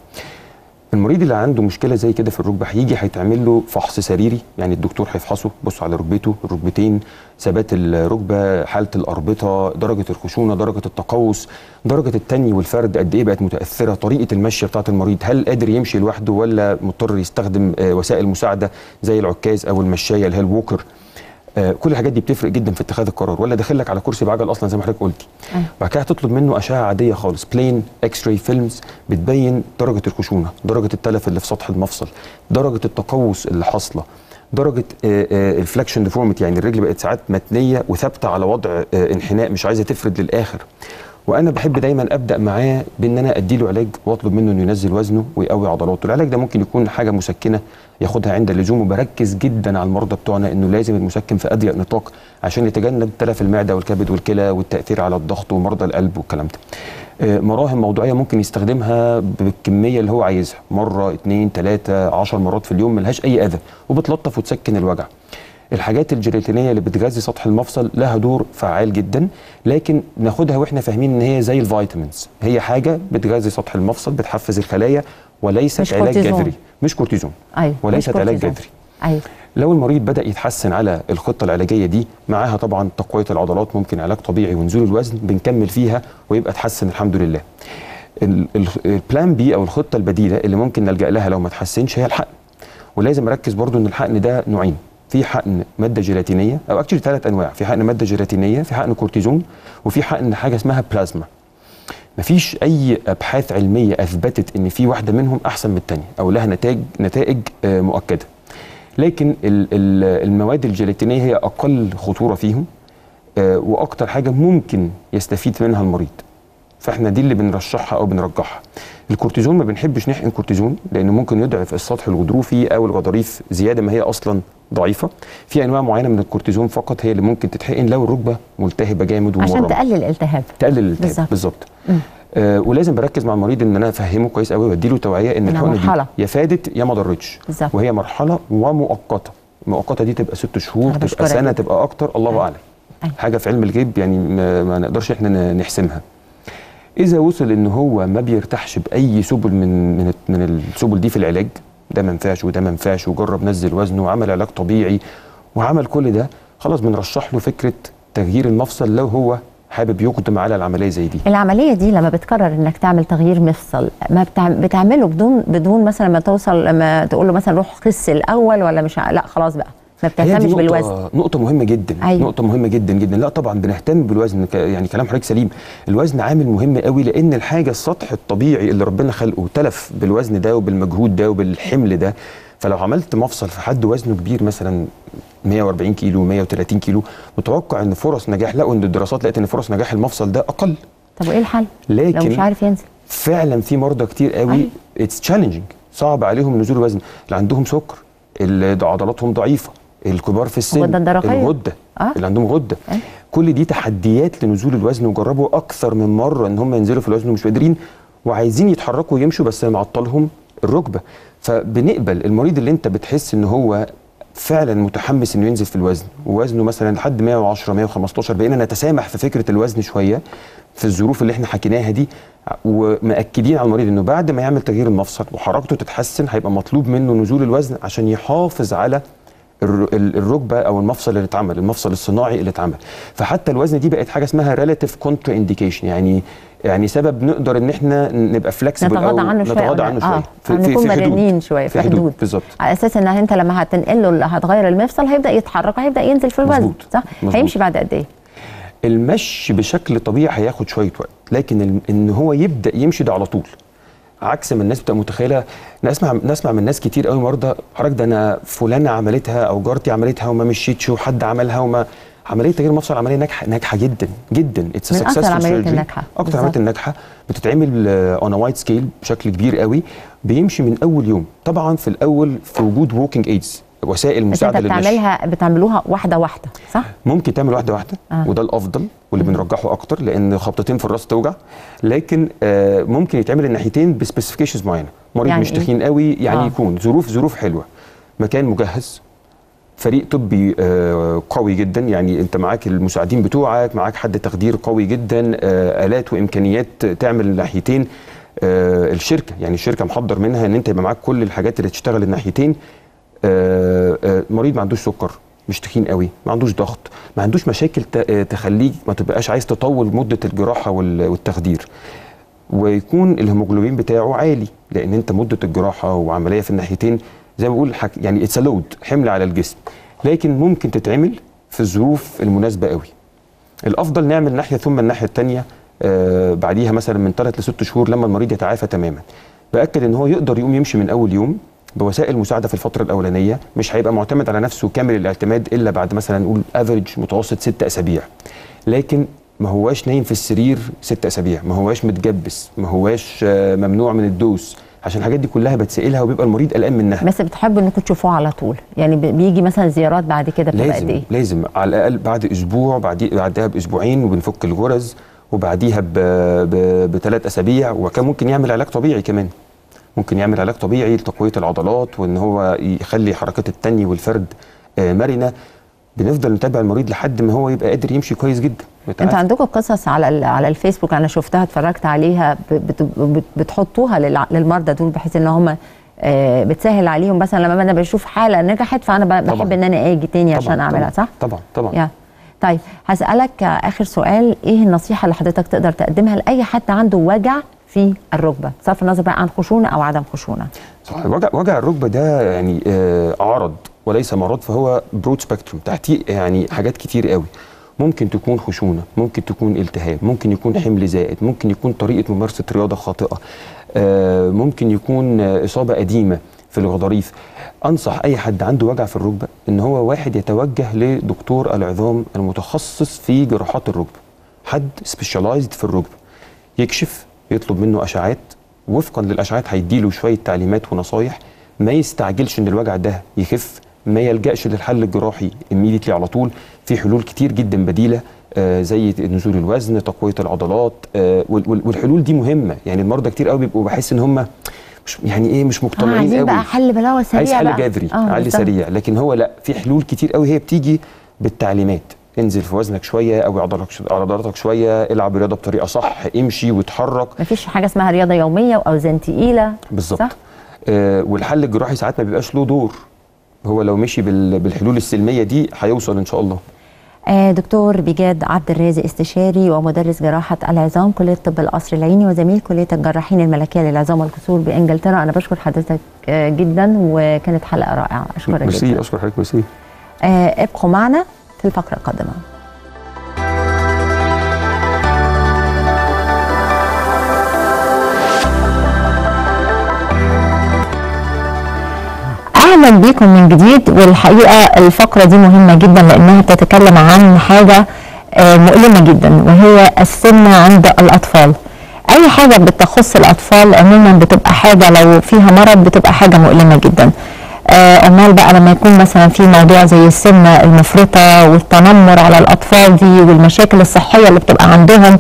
المريض اللي عنده مشكله زي كده في الركبه هيجي هيتعمل له فحص سريري يعني الدكتور هيفحصه بص على ركبته الركبتين ثبات الركبه حاله الاربطه درجه الخشونه درجه التقوس درجه التني والفرد قد ايه بقت متاثره طريقه المشي بتاعه المريض هل قادر يمشي لوحده ولا مضطر يستخدم آه، وسائل مساعده زي العكاز او المشايه اللي هي الووكر آه، كل الحاجات دي بتفرق جدا في اتخاذ القرار ولا داخل لك على كرسي بعجل اصلا زي ما حضرتك قلتي أيوة. بعد كده هتطلب منه اشعه عاديه خالص بلين اكس راي فيلمز بتبين درجه الخشونه درجه التلف اللي في سطح المفصل درجه التقوس اللي حاصله درجه الفلكشن ديفورميتي يعني الرجل بقت ساعات متنيه وثابته على وضع آه، انحناء مش عايزه تفرد للاخر وانا بحب دايما ابدا معاه بان انا اديله علاج واطلب منه انه ينزل وزنه ويقوي عضلاته العلاج ده ممكن يكون حاجه مسكنه ياخدها عند اللزوم وبركز جدا على المرضى بتوعنا انه لازم المسكن في اضيق نطاق عشان يتجنب تلف المعده والكبد والكلى والتاثير على الضغط ومرضى القلب والكلام ده آه، مراهم موضوعيه ممكن يستخدمها بالكميه اللي هو عايزها مره اتنين تلاته عشر مرات في اليوم ملهاش اي اذى وبتلطف وتسكن الوجع الحاجات الجيلاتينيه اللي بتغذي سطح المفصل لها دور فعال جدا لكن ناخدها واحنا فاهمين ان هي زي الفيتامينز هي حاجه بتغذي سطح المفصل بتحفز الخلايا وليست مش علاج كورتيزون. جذري مش كورتيزون ايوه وليست مش علاج كورتيزون. جذري ايوه لو المريض بدا يتحسن على الخطه العلاجيه دي معاها طبعا تقويه العضلات ممكن علاج طبيعي ونزول الوزن بنكمل فيها ويبقى اتحسن الحمد لله ال- ال- البلان بي او الخطه البديله اللي ممكن نلجا لها لو ما تحسنش هي الحقن ولازم اركز برضو ان الحقن ده نوعين في حقن ماده جيلاتينيه او اكشلي ثلاث انواع في حقن ماده جيلاتينيه في حقن كورتيزون وفي حقن حاجه اسمها بلازما مفيش اي ابحاث علميه اثبتت ان في واحده منهم احسن من الثانيه او لها نتائج نتائج آه، مؤكده لكن ال- ال- المواد الجيلاتينيه هي اقل خطوره فيهم آه، واكتر حاجه ممكن يستفيد منها المريض فاحنا دي اللي بنرشحها او بنرجحها الكورتيزون ما بنحبش نحقن كورتيزون لانه ممكن يضعف السطح الغضروفي او الغضاريف زياده ما هي اصلا ضعيفه في انواع معينه من الكورتيزون فقط هي اللي ممكن تتحقن لو الركبه ملتهبه جامد عشان ومورمه تقلل الالتهاب تقلل الالتهاب بالظبط. بالظبط آه ولازم بركز مع المريض ان انا افهمه كويس قوي واديله توعيه ان إنها الحقنه مرحلة. دي يا فادت يا ما ضرتش بالظبط. وهي مرحله ومؤقته المؤقته دي تبقى ست شهور أنا تبقى بشكرك سنه جداً. تبقى اكتر الله أيوة. اعلم أيوة. حاجه في علم الغيب يعني ما, ما نقدرش احنا ن- نحسمها اذا وصل ان هو ما بيرتاحش باي سبل من من من السبل دي في العلاج ده ما ينفعش وده ما ينفعش وجرب نزل وزنه وعمل علاج طبيعي وعمل كل ده خلاص بنرشح له فكره تغيير المفصل لو هو حابب يقدم على العمليه زي دي العمليه دي لما بتقرر انك تعمل تغيير مفصل ما بتع... بتعمله بدون بدون مثلا ما توصل لما تقول له مثلا روح خس الاول ولا مش ع- لا خلاص بقى ما هي دي بتهتمش نقطة بالوزن نقطة مهمة جدا أيوة. نقطة مهمة جدا جدا لا طبعا بنهتم بالوزن ك- يعني كلام حضرتك سليم الوزن عامل مهم قوي لأن الحاجة السطح الطبيعي اللي ربنا خلقه تلف بالوزن ده وبالمجهود ده وبالحمل ده فلو عملت مفصل في حد وزنه كبير مثلا 140 كيلو 130 كيلو متوقع ان فرص نجاح لقوا ان الدراسات لقت ان فرص نجاح المفصل ده اقل طب وايه الحل؟ لكن لو مش عارف ينزل فعلا في مرضى كتير قوي اتس تشالنجينج صعب عليهم نزول الوزن اللي عندهم سكر اللي عضلاتهم ضعيفه الكبار في السن الغدة الدرقية. الغده آه. اللي عندهم غده أي. كل دي تحديات لنزول الوزن وجربوا اكثر من مره ان هم ينزلوا في الوزن ومش قادرين وعايزين يتحركوا ويمشوا بس معطلهم الركبه فبنقبل المريض اللي انت بتحس ان هو فعلا متحمس انه ينزل في الوزن ووزنه مثلا لحد 110 115 بقينا نتسامح في فكره الوزن شويه في الظروف اللي احنا حكيناها دي ومأكدين على المريض انه بعد ما يعمل تغيير المفصل وحركته تتحسن هيبقى مطلوب منه نزول الوزن عشان يحافظ على الر- ال- الركبه او المفصل اللي اتعمل المفصل الصناعي اللي اتعمل فحتى الوزن دي بقت حاجه اسمها ريلاتيف كونترا انديكيشن يعني يعني سبب نقدر ان احنا نبقى فلكسبل نتغاضى عنه شويه نتغاضى أو عنه لا؟ شويه اه أو نكون مرنين شويه في حدود بالظبط على اساس ان انت لما هتنقل له اللي هتغير المفصل هيبدا يتحرك هيبدا ينزل في الوزن مظبوط. صح؟ مظبوط. هيمشي بعد قد ايه؟ المشي بشكل طبيعي هياخد شويه وقت لكن ال- ان هو يبدا يمشي ده على طول عكس ما الناس بتبقى متخيله نسمع نسمع من ناس كتير قوي مرضى حضرتك ده انا فلانه عملتها او جارتي عملتها وما مشيتش وحد عملها وما عمليه تغيير المفصل عمليه ناجحه ناجحه جدا جدا اتس من أكتر العمليات الناجحة. اكتر بالظبط. العمليات الناجحه بتتعمل اون وايد سكيل بشكل كبير قوي بيمشي من اول يوم طبعا في الاول في وجود ووكينج ايدز وسائل بس انت مساعده للمشي بتعملها بتعملوها واحده واحده صح؟ ممكن تعمل واحده واحده آه. آه. وده الافضل واللي بنرجحه اكتر لان خبطتين في الراس توجع لكن آه ممكن يتعمل الناحيتين بسبيسيفيكيشنز معينه مريض يعني مش إيه؟ تخين قوي يعني آه. آه. يكون ظروف ظروف حلوه مكان مجهز فريق طبي آه قوي جدا يعني انت معاك المساعدين بتوعك معاك حد تخدير قوي جدا آه الات وامكانيات تعمل الناحيتين آه الشركه يعني الشركه محضر منها ان انت يبقى معاك كل الحاجات اللي تشتغل الناحيتين آه، آه، مريض ما عندوش سكر مش تخين قوي ما عندوش ضغط ما عندوش مشاكل ت- آه، تخليك ما تبقاش عايز تطول مده الجراحه وال- والتخدير ويكون الهيموجلوبين بتاعه عالي لان انت مده الجراحه وعمليه في الناحيتين زي ما بقول حك... يعني اتس لود حمل على الجسم لكن ممكن تتعمل في الظروف المناسبه قوي الافضل نعمل ناحيه ثم الناحيه الثانيه آه بعديها مثلا من ثلاث لست شهور لما المريض يتعافى تماما باكد ان هو يقدر يقوم يمشي من اول يوم بوسائل مساعده في الفتره الاولانيه مش هيبقى معتمد على نفسه كامل الاعتماد الا بعد مثلا نقول افريج متوسط ست اسابيع لكن ما هواش نايم في السرير ست اسابيع ما هواش متجبس ما هواش آه، ممنوع من الدوس عشان الحاجات دي كلها بتسالها وبيبقى المريض قلقان منها بس بتحبوا انكم تشوفوه على طول يعني ب- بيجي مثلا زيارات بعد كده بتبقى قد لازم ايه؟ لازم على الاقل بعد اسبوع بعد بعدها باسبوعين وبنفك الغرز وبعديها بثلاث اسابيع وكان ممكن يعمل علاج طبيعي كمان ممكن يعمل علاج طبيعي لتقويه العضلات وان هو يخلي حركات التني والفرد آه، مرنه بنفضل نتابع المريض لحد ما هو يبقى قادر يمشي كويس جدا انتوا ويتعافى. عندكم قصص على ال- على الفيسبوك انا شفتها اتفرجت عليها ب- بت- بت- بتحطوها للع- للمرضى دول بحيث ان هم آه، بتسهل عليهم مثلا لما انا بشوف حاله نجحت فانا ب- بحب طبعاً. ان انا اجي تاني طبعاً، عشان اعملها طبعاً، صح؟ طبعا طبعا يا طيب هسألك آه، آخر سؤال إيه النصيحة اللي حضرتك تقدر تقدمها لأي حد عنده وجع في الركبة بصرف النظر بقى عن خشونة أو عدم خشونة صح وجع وجع الركبه ده يعني آه، عرض وليس مرض فهو برود سبيكتروم تحتيه يعني حاجات كتير قوي ممكن تكون خشونه ممكن تكون التهاب ممكن يكون حمل زائد ممكن يكون طريقه ممارسه رياضه خاطئه آه، ممكن يكون آه، اصابه قديمه في الغضاريف انصح اي حد عنده وجع في الركبه ان هو واحد يتوجه لدكتور العظام المتخصص في جراحات الركبه حد سبيشالايزد في الركبه يكشف يطلب منه اشعات وفقا للاشعات هيديله شويه تعليمات ونصايح ما يستعجلش ان الوجع ده يخف ما يلجاش للحل الجراحي immediately على طول في حلول كتير جدا بديله آه زي نزول الوزن تقويه العضلات آه وال- وال- والحلول دي مهمه يعني المرضى كتير قوي بيبقوا بحس ان هم مش يعني ايه مش آه مقتنعين عايزين قوي بقى حل بلاوه سريع عايز حل بقى. جذري آه، حل بالظبط. سريع لكن هو لا في حلول كتير قوي هي بتيجي بالتعليمات انزل في وزنك شويه او عضلاتك عضلاتك شويه العب رياضه بطريقه صح امشي واتحرك مفيش حاجه اسمها رياضه يوميه واوزان تقيله بالظبط صح؟ آه والحل الجراحي ساعات ما بيبقاش له دور هو لو مشي بال- بالحلول السلميه دي هيوصل ان شاء الله آه، دكتور بجاد عبد الرازق استشاري ومدرس جراحة العظام كلية طب القصر العيني وزميل كلية الجراحين الملكية للعظام والكسور بإنجلترا أنا بشكر حضرتك آه، جدا وكانت حلقة رائعة أشكرك ميرسي جدا اشكر حضرتك ميرسي آه، ابقوا معنا في الفقرة القادمة اهلا بيكم من جديد والحقيقه الفقره دي مهمه جدا لانها بتتكلم عن حاجه آه، مؤلمه جدا وهي السمنه عند الاطفال اي حاجه بتخص الاطفال عموما بتبقى حاجه لو فيها مرض بتبقى حاجه مؤلمه جدا آه، امال بقى لما يكون مثلا في موضوع زي السمنه المفرطه والتنمر على الاطفال دي والمشاكل الصحيه اللي بتبقى عندهم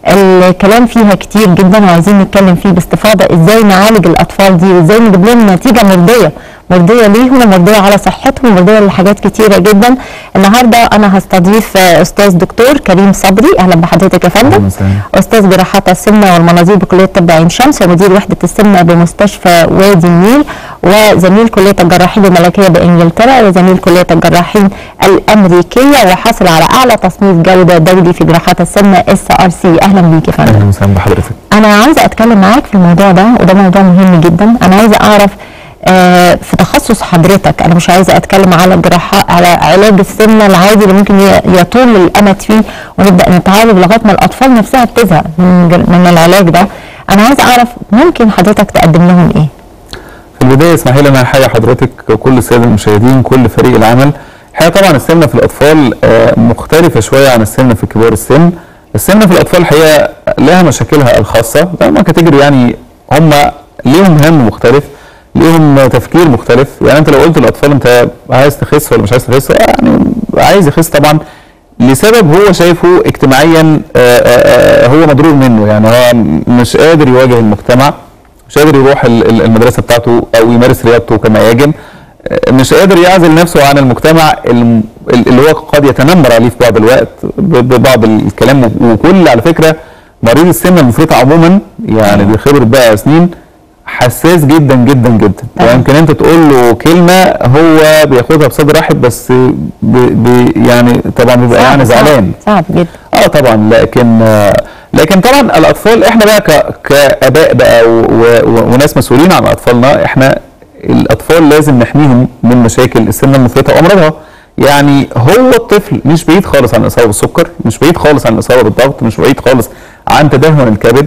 الكلام فيها كتير جدا وعايزين نتكلم فيه باستفاضه ازاي نعالج الاطفال دي وازاي نجيب لهم نتيجه مرضيه مرضيه ليهم ومرضيه على صحتهم ومرضيه لحاجات كتيره جدا النهارده انا هستضيف آه، استاذ دكتور كريم صبري اهلا بحضرتك يا فندم أهلاً وسهلاً. استاذ جراحات السمنه والمناظير بكليه طب عين شمس ومدير وحده السمنه بمستشفى وادي النيل وزميل كليه الجراحين الملكيه بانجلترا وزميل كليه الجراحين الامريكيه وحصل على اعلى تصنيف جوده دولي في جراحات السمنه اس ار سي اهلا بيك يا فندم اهلا وسهلا بحضرتك انا عايزه اتكلم معاك في الموضوع ده وده موضوع مهم جدا انا عايزه اعرف آه، في تخصص حضرتك انا مش عايزه اتكلم على الجراحه على علاج السمنه العادي اللي ممكن ي- يطول الامد فيه ونبدا نتعالج لغايه ما الاطفال نفسها بتزهق من جر- من العلاج ده انا عايزه اعرف ممكن حضرتك تقدم لهم ايه في البدايه اسمحي لي انا احيي حضرتك كل الساده المشاهدين كل فريق العمل الحقيقه طبعا السمنه في الاطفال آه، مختلفه شويه عن السمنه في كبار السن السمنه في الاطفال الحقيقه لها مشاكلها الخاصه هم كاتيجوري يعني هم ليهم هم مختلف ليهم تفكير مختلف يعني انت لو قلت للاطفال انت عايز تخس ولا مش عايز تخس يعني عايز يخس طبعا لسبب هو شايفه اجتماعيا آه، آه، آه، هو مضرور منه يعني هو مش قادر يواجه المجتمع مش قادر يروح ال- ال- المدرسه بتاعته او يمارس رياضته كما يجب آه، مش قادر يعزل نفسه عن المجتمع الم- ال- اللي هو قد يتنمر عليه في بعض الوقت ب- ببعض الكلام وكل على فكره مريض السمنه المفرطه عموما يعني بخبره بقى سنين حساس جدا جدا جدا طبعا. يمكن انت تقول له كلمه هو بياخدها بصدر رحب بس ب ب يعني طبعا بيبقى يعني صعب- زعلان صعب جدا اه طبعا لكن آه، لكن طبعا الاطفال احنا بقى ك- كاباء بقى و و وناس مسؤولين عن اطفالنا احنا الاطفال لازم نحميهم من مشاكل السمنه المفرطه وامراضها يعني هو الطفل مش بعيد خالص عن الاصابه بالسكر مش بعيد خالص عن الاصابه بالضغط مش بعيد خالص عن تدهور الكبد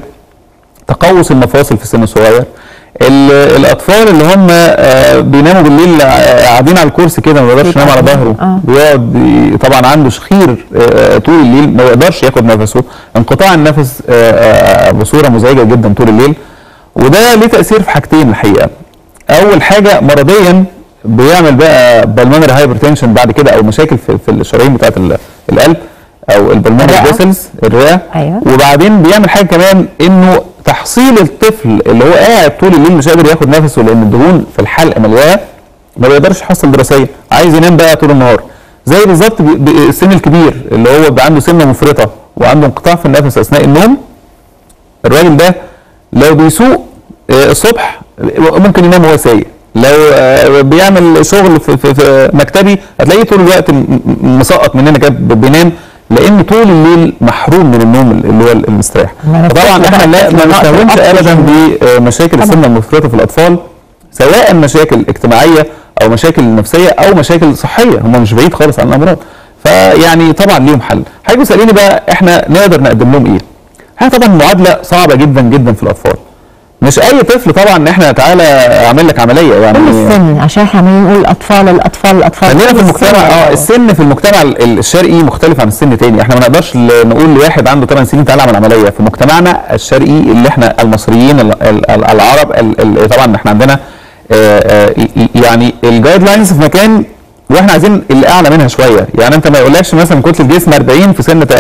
تقوس المفاصل في السن الصغير ال- الاطفال اللي هم آه، بيناموا بالليل آه، قاعدين على الكرسي كده ما بيقدرش ينام على ظهره آه. بيقعد ي- طبعا عنده شخير آه، طول الليل ما يقدرش ياخد نفسه انقطاع النفس آه، آه، بصوره مزعجه جدا طول الليل وده ليه تاثير في حاجتين الحقيقه اول حاجه مرضيا بيعمل بقى بالمونري هايبرتنشن بعد كده او مشاكل في, في الشرايين بتاعه ال- القلب او البلمونري الرئة. فيسلز الرئه أيوة. وبعدين بيعمل حاجه كمان انه تحصيل الطفل اللي هو قاعد طول الليل مش قادر ياخد نفسه لان الدهون في الحلق ملياه ما بيقدرش يحصل دراسيا عايز ينام بقى طول النهار زي بالظبط بي- بي- السن الكبير اللي هو بيبقى عنده سمنه مفرطه وعنده انقطاع في النفس اثناء النوم الراجل ده لو بيسوق آه، الصبح ممكن ينام وهو سايق لو آه، بيعمل شغل في, في, في مكتبي هتلاقيه طول الوقت م- م- مسقط مننا كده بينام لان طول الليل محروم من النوم اللي هو المستريح ما فطبعا نفتكر احنا بقى لا ما نقص نستهونش ابدا الأكسجين. بمشاكل السمنه المفرطه في الاطفال سواء مشاكل اجتماعيه او مشاكل نفسيه او مشاكل صحيه هم مش بعيد خالص عن الامراض فيعني طبعا ليهم حل حاجه بيساليني بقى احنا نقدر نقدم لهم ايه؟ حاجه طبعا معادله صعبه جدا جدا في الاطفال مش اي طفل طبعا ان احنا تعالى اعمل لك عمليه يعني كل السن عشان احنا عمالين نقول الاطفال الاطفال الاطفال خلينا كل في المجتمع السن. اه السن في المجتمع ال- الشرقي مختلف عن السن تاني احنا ما نقدرش ل- نقول لواحد عنده 8 سنين تعالى اعمل عمليه في مجتمعنا الشرقي اللي احنا المصريين ال- ال- ال- العرب ال- ال- طبعا احنا عندنا آه، آه، ي- ي- يعني الجايد لاينز في مكان واحنا عايزين اللي اعلى منها شويه يعني انت ما يقولكش مثلا كتله الجسم 40 في سن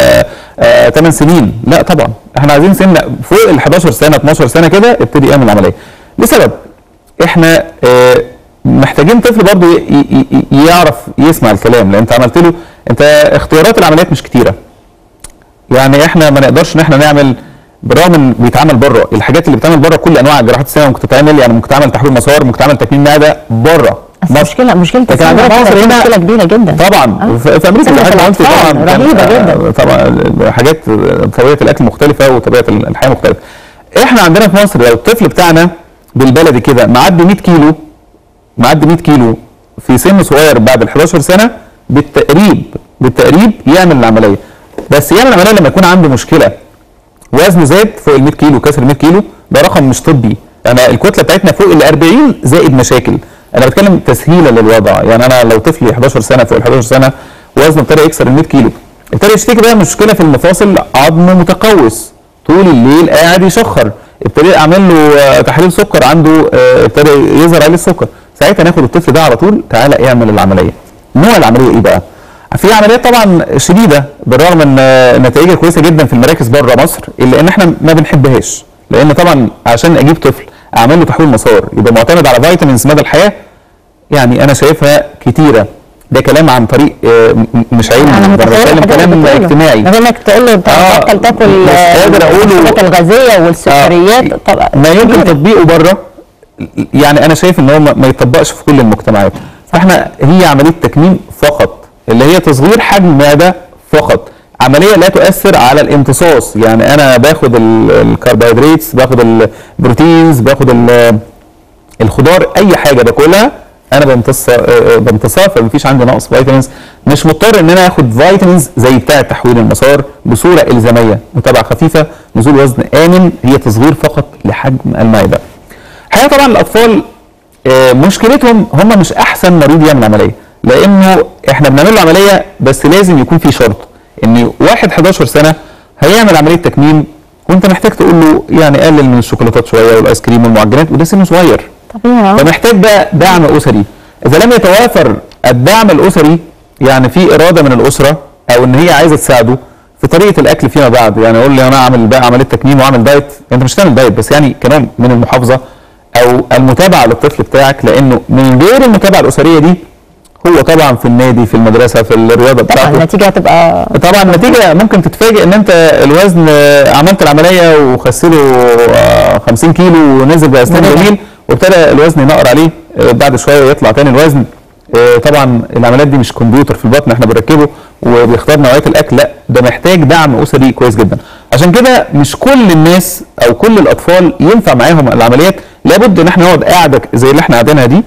8 سنين لا طبعا احنا عايزين سن فوق ال 11 سنه 12 سنه كده ابتدي اعمل عمليه لسبب احنا آه، محتاجين طفل برضه ي- ي- ي- يعرف يسمع الكلام لان انت عملت له انت اختيارات العمليات مش كتيره يعني احنا ما نقدرش ان احنا نعمل بالرغم ان بيتعمل بره الحاجات اللي بتتعمل بره كل انواع الجراحات السنه ممكن تتعمل يعني ممكن تعمل تحويل مسار ممكن تعمل تكميم معده بره بس مشكله مشكله لكن السن عندنا في بره مصر دي هنا مشكله كبيره جدا طبعا آه. في في امريكا سنة زي ما قلت الأطفال طبعا كان- رهيبة آه، جدا. طبعا حاجات طبيعه الاكل مختلفه وطبيعه الحياه مختلفه احنا عندنا في مصر لو الطفل بتاعنا بالبلدي كده معدي 100 كيلو معدي 100 كيلو في سن صغير بعد ال 11 سنه بالتقريب بالتقريب يعمل العمليه بس يعمل العمليه لما يكون عنده مشكله وزنه زاد فوق ال 100 كيلو كسر ال 100 كيلو ده رقم مش طبي انا الكتله بتاعتنا فوق ال 40 زائد مشاكل انا بتكلم تسهيلا للوضع يعني انا لو طفلي 11 سنه فوق ال 11 سنه وزنه ابتدى يكسر ال 100 كيلو ابتدى يشتكي بقى مشكله في المفاصل عظم متقوس طول الليل قاعد يشخر ابتدي اعمل له آه، تحليل سكر عنده آه، ابتدى يظهر عليه السكر ساعتها ناخد الطفل ده على طول تعالى اعمل العمليه نوع العمليه ايه بقى في عمليات طبعا شديده بالرغم ان آه، نتائجها كويسه جدا في المراكز بره مصر الا ان احنا ما بنحبهاش لان طبعا عشان اجيب طفل اعمل له تحويل مسار يبقى معتمد على فيتامينز مدى الحياه يعني انا شايفها كتيره ده كلام عن طريق آه، م- مش علمي انا ده متخيله بتكلم حضرتك كلام بتقوله. اجتماعي غير انك تقول له آه، تبطل تاكل مش آه، قادر أقوله. الحاجات الغازيه والسكريات طبعا ما يمكن تطبيقه بره يعني انا شايف ان هو ما ما يطبقش في كل المجتمعات فاحنا هي عمليه تكميم فقط اللي هي تصغير حجم معده فقط عمليه لا تؤثر على الامتصاص يعني انا باخد ال- الكربوهيدرات باخد البروتينز باخد ال- الخضار اي حاجه باكلها انا بمتص آه، آه، بمتصها فمفيش عندي نقص فيتامينز مش مضطر ان انا اخد فيتامينز زي بتاعه تحويل المسار بصوره الزاميه متابعه خفيفه نزول وزن امن هي تصغير فقط لحجم المعده الحقيقه طبعا الاطفال آه، مشكلتهم هم مش احسن مريض يعمل عمليه لانه احنا بنعمل له عمليه بس لازم يكون في شرط ان واحد 11 سنه هيعمل عمليه تكميم وانت محتاج تقول له يعني قلل من الشوكولاتات شويه والايس كريم والمعجنات وده سنه صغير طبيعي فمحتاج بقى دعم اسري اذا لم يتوافر الدعم الاسري يعني في اراده من الاسره او ان هي عايزه تساعده في طريقه الاكل فيما بعد يعني اقول لي انا اعمل بقى عمليه تكميم واعمل دايت انت مش هتعمل دايت بس يعني كمان من المحافظه او المتابعه للطفل بتاعك لانه من غير المتابعه الاسريه دي هو طبعا في النادي في المدرسه في الرياضه طبعا بتاعته النتيجه هتبقى طبعا النتيجه ممكن تتفاجئ ان انت الوزن آه، عملت العمليه وخسله آه، 50 كيلو ونزل باسنان ورجع. جميل وابتدى الوزن ينقر عليه آه، بعد شويه يطلع تاني الوزن آه، طبعا العمليات دي مش كمبيوتر في البطن احنا بنركبه وبيختار نوعيه الاكل لا ده محتاج دعم اسري كويس جدا عشان كده مش كل الناس او كل الاطفال ينفع معاهم العمليات لابد ان احنا نقعد قاعده زي اللي احنا قاعدينها دي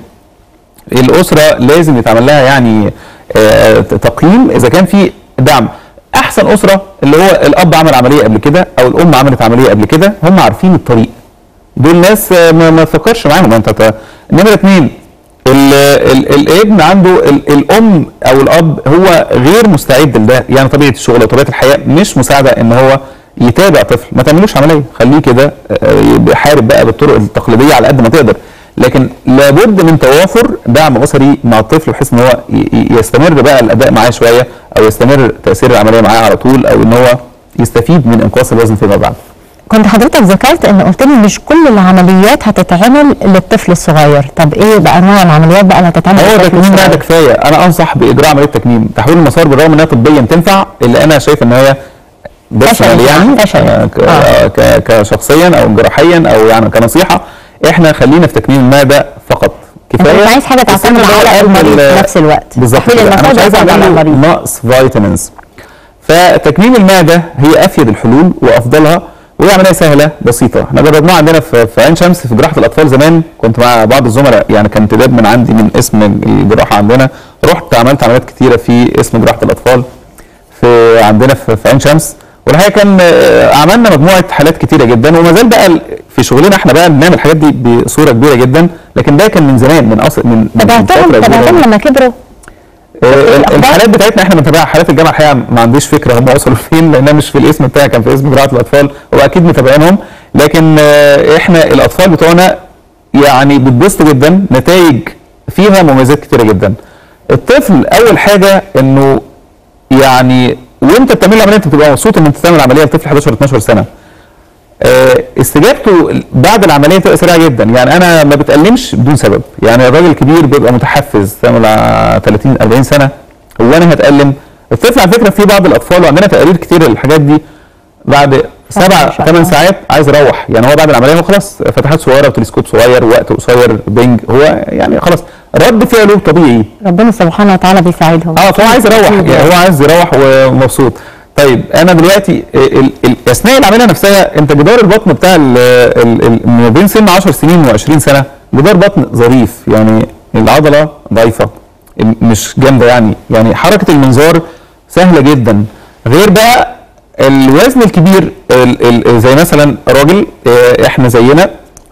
الاسره لازم يتعمل لها يعني آه، تقييم اذا كان في دعم احسن اسره اللي هو الاب عمل عمليه قبل كده او الام عملت عمليه قبل كده هم عارفين الطريق دول ناس آه، ما, ما تفكرش معاهم انت ت- نمره اثنين ال ال الابن عنده ال الام او الاب هو غير مستعد لده يعني طبيعه الشغل وطبيعه الحياه مش مساعده ان هو يتابع طفل ما تعملوش عمليه خليه كده آه، يحارب بقى بالطرق التقليديه على قد ما تقدر لكن لابد من توافر دعم اسري مع الطفل بحيث ان هو ي- ي- يستمر بقى الاداء معاه شويه او يستمر تاثير العمليه معاه على طول او ان هو يستفيد من انقاص الوزن فيما بعد كنت حضرتك ذكرت ان قلت لي مش كل العمليات هتتعمل للطفل الصغير طب ايه بقى انواع العمليات بقى اللي هتتعمل هو للطفل تكميم معده الصغير كفايه انا انصح باجراء عمليه تكميم تحويل المسار بالرغم انها طبيا تنفع الا انا شايف ان هي فشل بيرسونال يعني فشل. آه، ك- آه. ك- كشخصيا او جراحيا او يعني كنصيحه احنا خلينا في تكميم المعده فقط انت كفايه مش عايز حاجه تعتمد السن ده على هو المريض ال- في نفس الوقت بالظبط تحويل كده. انا المسار مش عايز بيعتمد على اعمل له المريض نقص فيتامينز فتكميم المعده هي افيد الحلول وافضلها وهي عمليه سهله بسيطه احنا جربناها عندنا في في عين شمس في جراحه الاطفال زمان كنت مع بعض الزملاء يعني كان انتداب من عندي من اسم الجراحه عندنا رحت عملت عمليات كتيره في اسم جراحه الاطفال في عندنا في في عين شمس والحقيقه كان آه، عملنا مجموعه حالات كتيره جدا وما زال بقى ال- في شغلنا احنا بقى بنعمل الحاجات دي بصوره كبيره جدا لكن ده كان من زمان من اصل من من تابعتهم فترة كبيرة. تابعتهم لما كبروا آه، الأخبار؟ الحالات بتاعتنا احنا بنتابعها حالات الجامعه الحقيقه ما عنديش فكره هم وصلوا فين لانها مش في الاسم بتاعي كان في اسم جراحه الاطفال واكيد متابعينهم لكن آه، احنا الاطفال بتوعنا يعني بتبسطوا جدا نتائج فيها مميزات كتيره جدا الطفل اول حاجه انه يعني وانت بتعمل العمليه انت بتبقى مبسوط ان انت تعمل عمليه لطفل 11 12 سنه آه، استجابته بعد العمليه بتبقى سريعه جدا يعني انا ما بتألمش بدون سبب يعني الراجل الكبير بيبقى متحفز تعمل ع- 30 40 سنه هو انا هتألم الطفل على فكره في بعض الاطفال وعندنا تقارير كتير للحاجات دي بعد سبع ما شاء ثمان الله. ساعات عايز يروح يعني هو بعد العمليه هو خلاص فتحات صغيره وتلسكوب صغير وقت قصير بنج هو يعني خلاص رد فعله طبيعي ربنا سبحانه وتعالى بيساعدهم اه فهو عايز يروح يعني هو عايز يروح ومبسوط طيب انا دلوقتي ال ال اثناء العمليه نفسها انت جدار البطن بتاع ال ال ال ما بين سن 10 سنين و20 سنه جدار بطن ظريف يعني العضله ضعيفه م- مش جامده يعني يعني حركه المنظار سهله جدا غير بقى الوزن الكبير ال ال زي مثلا راجل آه، احنا زينا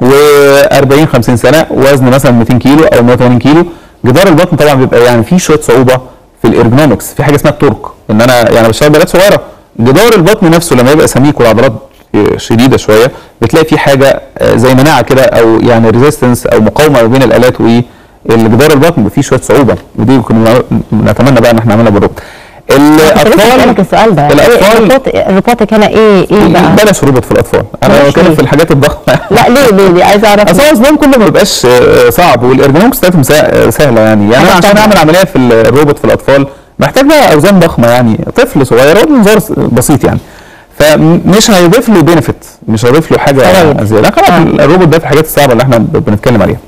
و40 50 سنه وزن مثلا 200 كيلو او 180 كيلو جدار البطن طبعا بيبقى يعني فيه شويه صعوبه في الارجونومكس في حاجه اسمها التورك ان انا يعني بشتغل بلاد صغيره جدار البطن نفسه لما يبقى سميك والعضلات شديده شويه بتلاقي فيه حاجه آه، زي مناعه كده او يعني ريزيستنس او مقاومه ما بين الالات والجدار البطن بيبقى فيه شويه صعوبه ودي كنا نتمنى بقى ان احنا نعملها بالربط كنت لسه اسالك السؤال ده الاطفال الريبورت- ريبورتك هنا ايه ايه بقى؟ بلاش ربط في الاطفال انا بلاش بتكلم ليه؟ في الحاجات الضخمه لا ليه ليه ليه عايزه اعرف اصل هو وزنهم كله ما بيبقاش آه، صعب والارجونومكس بتاعتهم سا- سهله يعني يعني انا حاجة عشان سهلة. اعمل عمليه في الروبوت في الاطفال محتاج بقى اوزان ضخمه يعني طفل صغير هو منظار س- بسيط يعني فمش هيضيف له بينفيت مش هيضيف له حاجه فوائد. زياده لا خلاص آه. الروبوت ده في الحاجات الصعبه اللي احنا ب- بنتكلم عليها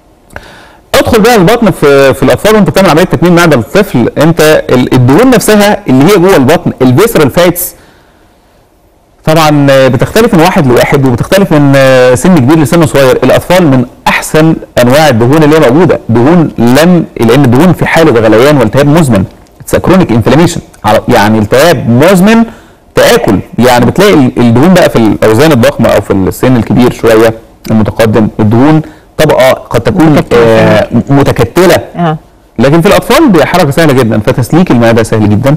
ادخل بقى البطن في في الاطفال وانت بتعمل عمليه تكميم معده للطفل انت ال- الدهون نفسها اللي هي جوه البطن الفيسرال فاتس طبعا آه، بتختلف من واحد لواحد وبتختلف من آه، سن كبير لسن صغير الاطفال من احسن انواع الدهون اللي هي موجوده دهون لم لان الدهون في حاله غليان والتهاب مزمن اتس كرونيك انفلاميشن يعني التهاب مزمن تاكل يعني بتلاقي ال- الدهون بقى في الاوزان الضخمه او في السن الكبير شويه المتقدم الدهون طبقه قد تكون متكتلة. آه متكتله اه لكن في الاطفال دي حركه سهله جدا فتسليك المعده سهل جدا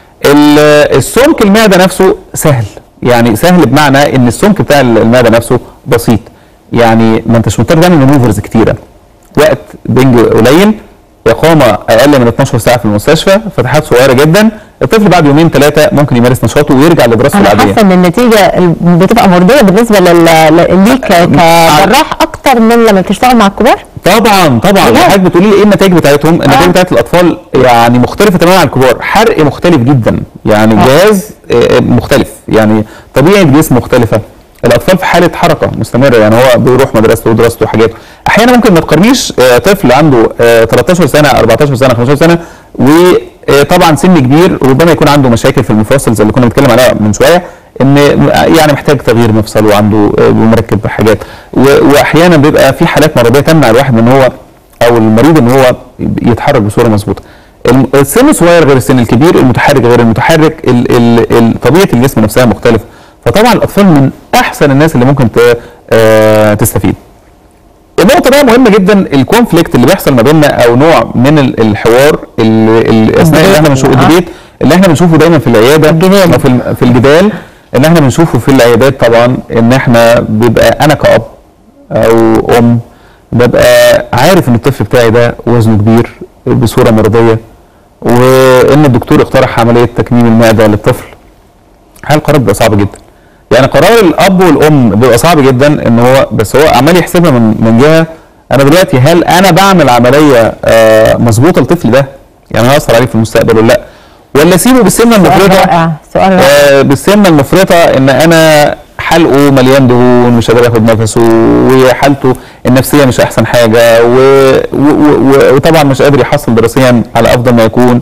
ال- السمك المعده نفسه سهل يعني سهل بمعنى ان السمك بتاع المعده نفسه بسيط يعني ما انتش مضطر تعمل مانوفرز كتيره وقت بنج قليل اقامه اقل من 12 ساعه في المستشفى فتحات صغيره جدا الطفل بعد يومين ثلاثه ممكن يمارس نشاطه ويرجع لدراسته انا العاديه حاسه ان النتيجه ال- بتبقى مرضيه بالنسبه لل... ل- ليك ك- كجراح اكتر من لما بتشتغل مع الكبار طبعا طبعا بجد؟ حضرتك بتقولي لي ايه النتائج بتاعتهم النتائج آه. بتاعت الاطفال يعني مختلفه تماما عن الكبار حرق مختلف جدا يعني الجهاز آه، مختلف يعني طبيعه جسم مختلفه الاطفال في حاله حركه مستمره يعني هو بيروح مدرسته ودراسته وحاجات احيانا ممكن ما تقارنيش آه، طفل عنده آه، 13 سنه 14 سنه 15 سنه وطبعا سن كبير ربما يكون عنده مشاكل في المفاصلز اللي كنا بنتكلم عليها من شويه ان يعني محتاج تغيير مفصل وعنده آه، مركب حاجات و- واحيانا بيبقى في حالات مرضيه تمنع الواحد من هو او المريض ان هو يتحرك بصوره مظبوطه الم- السن الصغير غير السن الكبير المتحرك غير المتحرك ال ال ال طبيعه الجسم نفسها مختلفه فطبعا الاطفال من احسن الناس اللي ممكن ت- آه، تستفيد النقطة بقى مهمة جدا الكونفليكت اللي بيحصل ما بيننا أو نوع من ال- الحوار ال- ال- أثناء اللي احنا بنشوفه آه. الديبيت اللي احنا بنشوفه دايما في العيادة الجدال. أو في الم- في الجدال اللي احنا بنشوفه في العيادات طبعا إن احنا بيبقى أنا كأب أو أم ببقى عارف إن الطفل بتاعي ده وزنه كبير بصورة مرضية وإن الدكتور اقترح عملية تكميم المعدة للطفل هل القرار بيبقى صعب جدا يعني قرار الاب والام بيبقى صعب جدا ان هو بس هو عمال يحسبها من من جهه انا دلوقتي هل انا بعمل عمليه آه مظبوطه للطفل ده يعني هيأثر عليه في المستقبل ولا لا ولا اسيبه بالسمنه سؤال المفرطه رائع سؤال رائع آه بالسمنه المفرطه ان انا حلقه مليان دهون مش قادر ياخد نفسه وحالته النفسيه مش احسن حاجه و... و... و... وطبعا مش قادر يحصل دراسيا على افضل ما يكون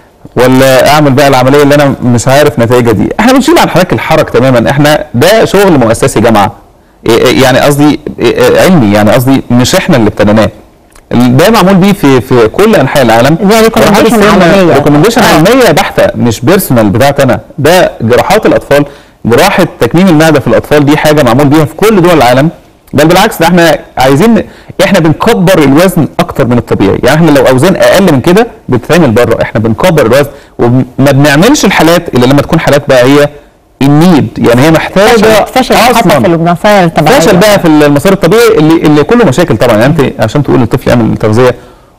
ولا اعمل بقى العمليه اللي انا مش عارف نتائجها دي احنا بنشيل عن حضرتك الحرج تماما احنا ده شغل مؤسسي جامعه إيه- إيه يعني قصدي إيه- إيه علمي يعني قصدي مش احنا اللي ابتديناه ده معمول بيه في في كل انحاء العالم دي recommendation عالمية. ريكومنديشن آه. عالميه بحته مش بيرسونال بتاعتي انا ده جراحات الاطفال جراحه تكميم المعده في الاطفال دي حاجه معمول بيها في كل دول العالم بل بالعكس ده احنا عايزين احنا بنكبر الوزن اكتر من الطبيعي يعني احنا لو اوزان اقل من كده بتتعمل بره احنا بنكبر الوزن وما بنعملش الحالات الا لما تكون حالات بقى هي النيد يعني هي محتاجه فشل حتى في المسار الطبيعي فشل بقى في المسار الطبيعي اللي اللي كله مشاكل طبعا يعني انت عشان تقول للطفل يعمل تغذيه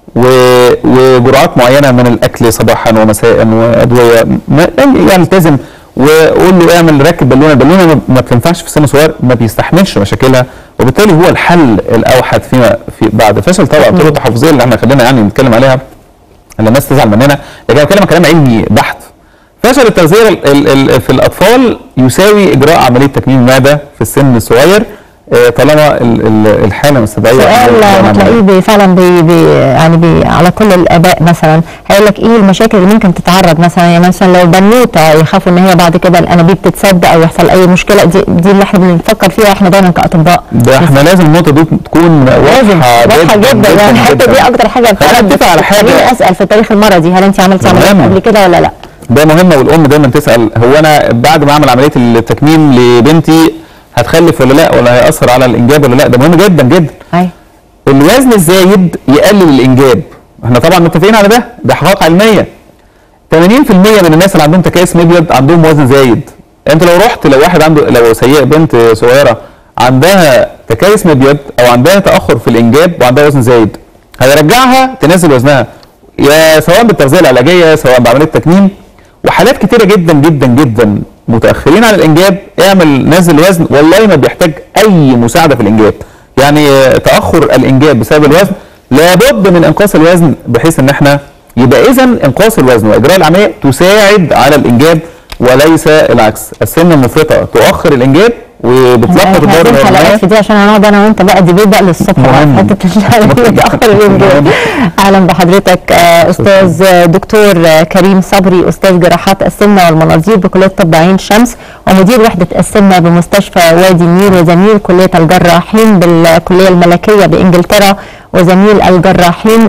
و- وجرعات معينه من الاكل صباحا ومساء وادويه ما- يعني يلتزم وقول له اعمل ركب بالونه البالونه ما- ما بتنفعش في سن صغير ما بيستحملش مشاكلها وبالتالي هو الحل الاوحد فيما في بعد فشل طبعا الطرق التحفظيه اللي احنا خلينا يعني نتكلم عليها اللي الناس تزعل مننا لكن انا بتكلم كلام علمي بحت فشل التغذيه ال- ال- ال- في الاطفال يساوي اجراء عمليه تكميم المعده في السن الصغير آه، طالما ال- ال- الحاله مستدعيه سؤال هتلاقيه بي فعلا بي بي يعني بي على كل الاباء مثلا هيقول لك ايه المشاكل اللي ممكن تتعرض مثلا يعني مثلا لو بنوته يخافوا ان هي بعد كده الانابيب تتسد او يحصل اي مشكله دي دي اللي احنا بنفكر فيها احنا دايما كاطباء ده احنا لازم النقطه دي تكون لازم واضحه واضحه جدا يعني الحته دي اكتر حاجه خلينا نتفق على حاجه خليني اسال في التاريخ المرضي هل انت عملتي عمليات مهم. قبل كده ولا لا؟ ده مهم والام دايما تسال هو انا بعد ما اعمل عمليه التكميم لبنتي هتخلف ولا لا ولا هياثر على الانجاب ولا لا ده مهم جدا جدا ايوه الوزن الزايد يقلل الانجاب احنا طبعا متفقين على ده ده حقائق علميه 80% من الناس اللي عندهم تكيس مبيض عندهم وزن زايد انت لو رحت لو واحد عنده لو سيئه بنت صغيره عندها تكيس مبيض او عندها تاخر في الانجاب وعندها وزن زايد هيرجعها تنزل وزنها يا سواء بالتغذيه العلاجيه سواء بعمليه تكميم وحالات كتيره جدا جدا جدا متاخرين عن الانجاب اعمل نزل وزن والله ما بيحتاج اي مساعده في الانجاب يعني آه، تاخر الانجاب بسبب الوزن لابد من انقاص الوزن بحيث ان احنا يبقى اذا انقاص الوزن واجراء العمليه تساعد على الانجاب وليس العكس السن المفرطه تؤخر الانجاب وبتلخبط الدوره احنا الهرمونيه حلقات في دي عشان هنقعد انا وانت بقى ديبيت بقى للصبح بقى مهم. في حته متاخر الانجاب اهلا بحضرتك آه، استاذ آه، دكتور آه، كريم صبري استاذ جراحات السمنه والمناظير بكليه طب عين شمس ومدير وحده السمنه بمستشفى وادي النيل وزميل كليه الجراحين بالكليه الملكيه بانجلترا وزميل الجراحين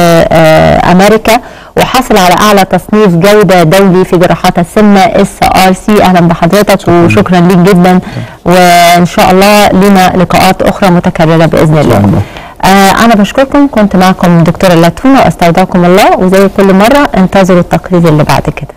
بامريكا وحصل على اعلى تصنيف جوده دولي في جراحات السمنه اس ار سي اهلا بحضرتك وشكرا ليك جدا وان شاء الله لنا لقاءات اخرى متكرره باذن الله الله. آه انا بشكركم كنت معكم دكتوره لاتونا واستودعكم الله وزي كل مره انتظروا التقرير اللي بعد كده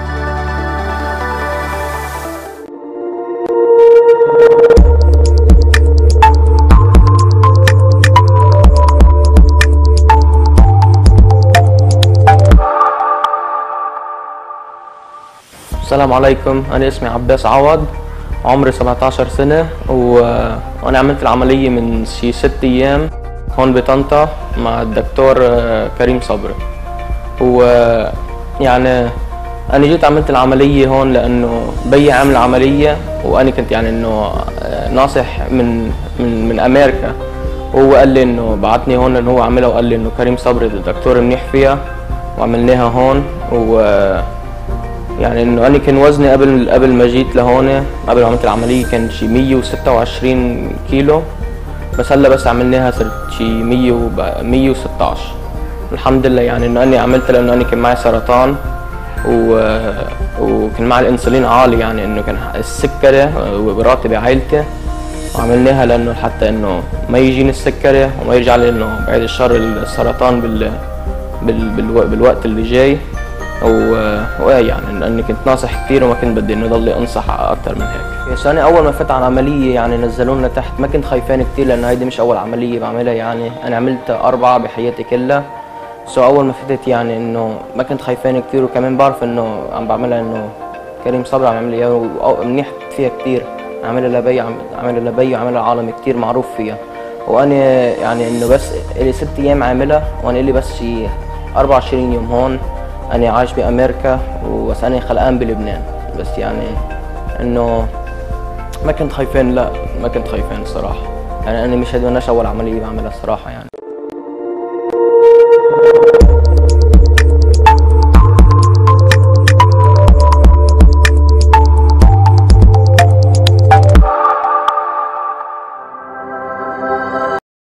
السلام عليكم أنا اسمي عباس عوض عمري 17 سنة و... وأنا عملت العملية من شي ست أيام هون بطنطا مع الدكتور آه، كريم صبري و يعني أنا جيت عملت العملية هون لأنه بي عمل عملية وأنا كنت يعني إنه آه، ناصح من من من أمريكا وهو قال لي إنه بعتني هون لأنه هو عملها وقال لي إنه كريم صبري الدكتور منيح فيها وعملناها هون و يعني انه انا كان وزني قبل قبل ما جيت لهون قبل ما عملت العمليه كان شي 126 كيلو بس هلا بس عملناها صرت شي 100 وب- 116 الحمد لله يعني انه اني عملتها لانه انا كان معي سرطان و... وكان معي الانسولين عالي يعني انه كان السكري وراتب بعائلتي وعملناها لانه حتى انه ما يجيني السكري وما يرجع لي انه بعيد الشر السرطان بال... بال... بالو... بالوقت اللي جاي و... وإيه يعني لاني كنت ناصح كثير وما كنت بدي انه ضلي انصح اكثر من هيك بس انا اول ما فتح على العمليه يعني نزلونا تحت ما كنت خايفان كثير لانه هيدي مش اول عمليه بعملها يعني انا عملت اربعه بحياتي كلها سو اول ما فتت يعني انه ما كنت خايفان كثير وكمان بعرف انه عم بعملها انه كريم صبري عم يعمل لي اياها ومنيح فيها كثير عاملها لبي عم- عاملها لبي وعاملها عالم كثير معروف فيها وانا يعني انه بس لي ست ايام عاملها وانا لي بس شي 24 يوم هون انا عايش بامريكا وبس انا خلقان بلبنان بس يعني انه ما كنت خايفان لا ما كنت خايفان الصراحه يعني انا مش هدوناش اول عمليه بعملها الصراحه يعني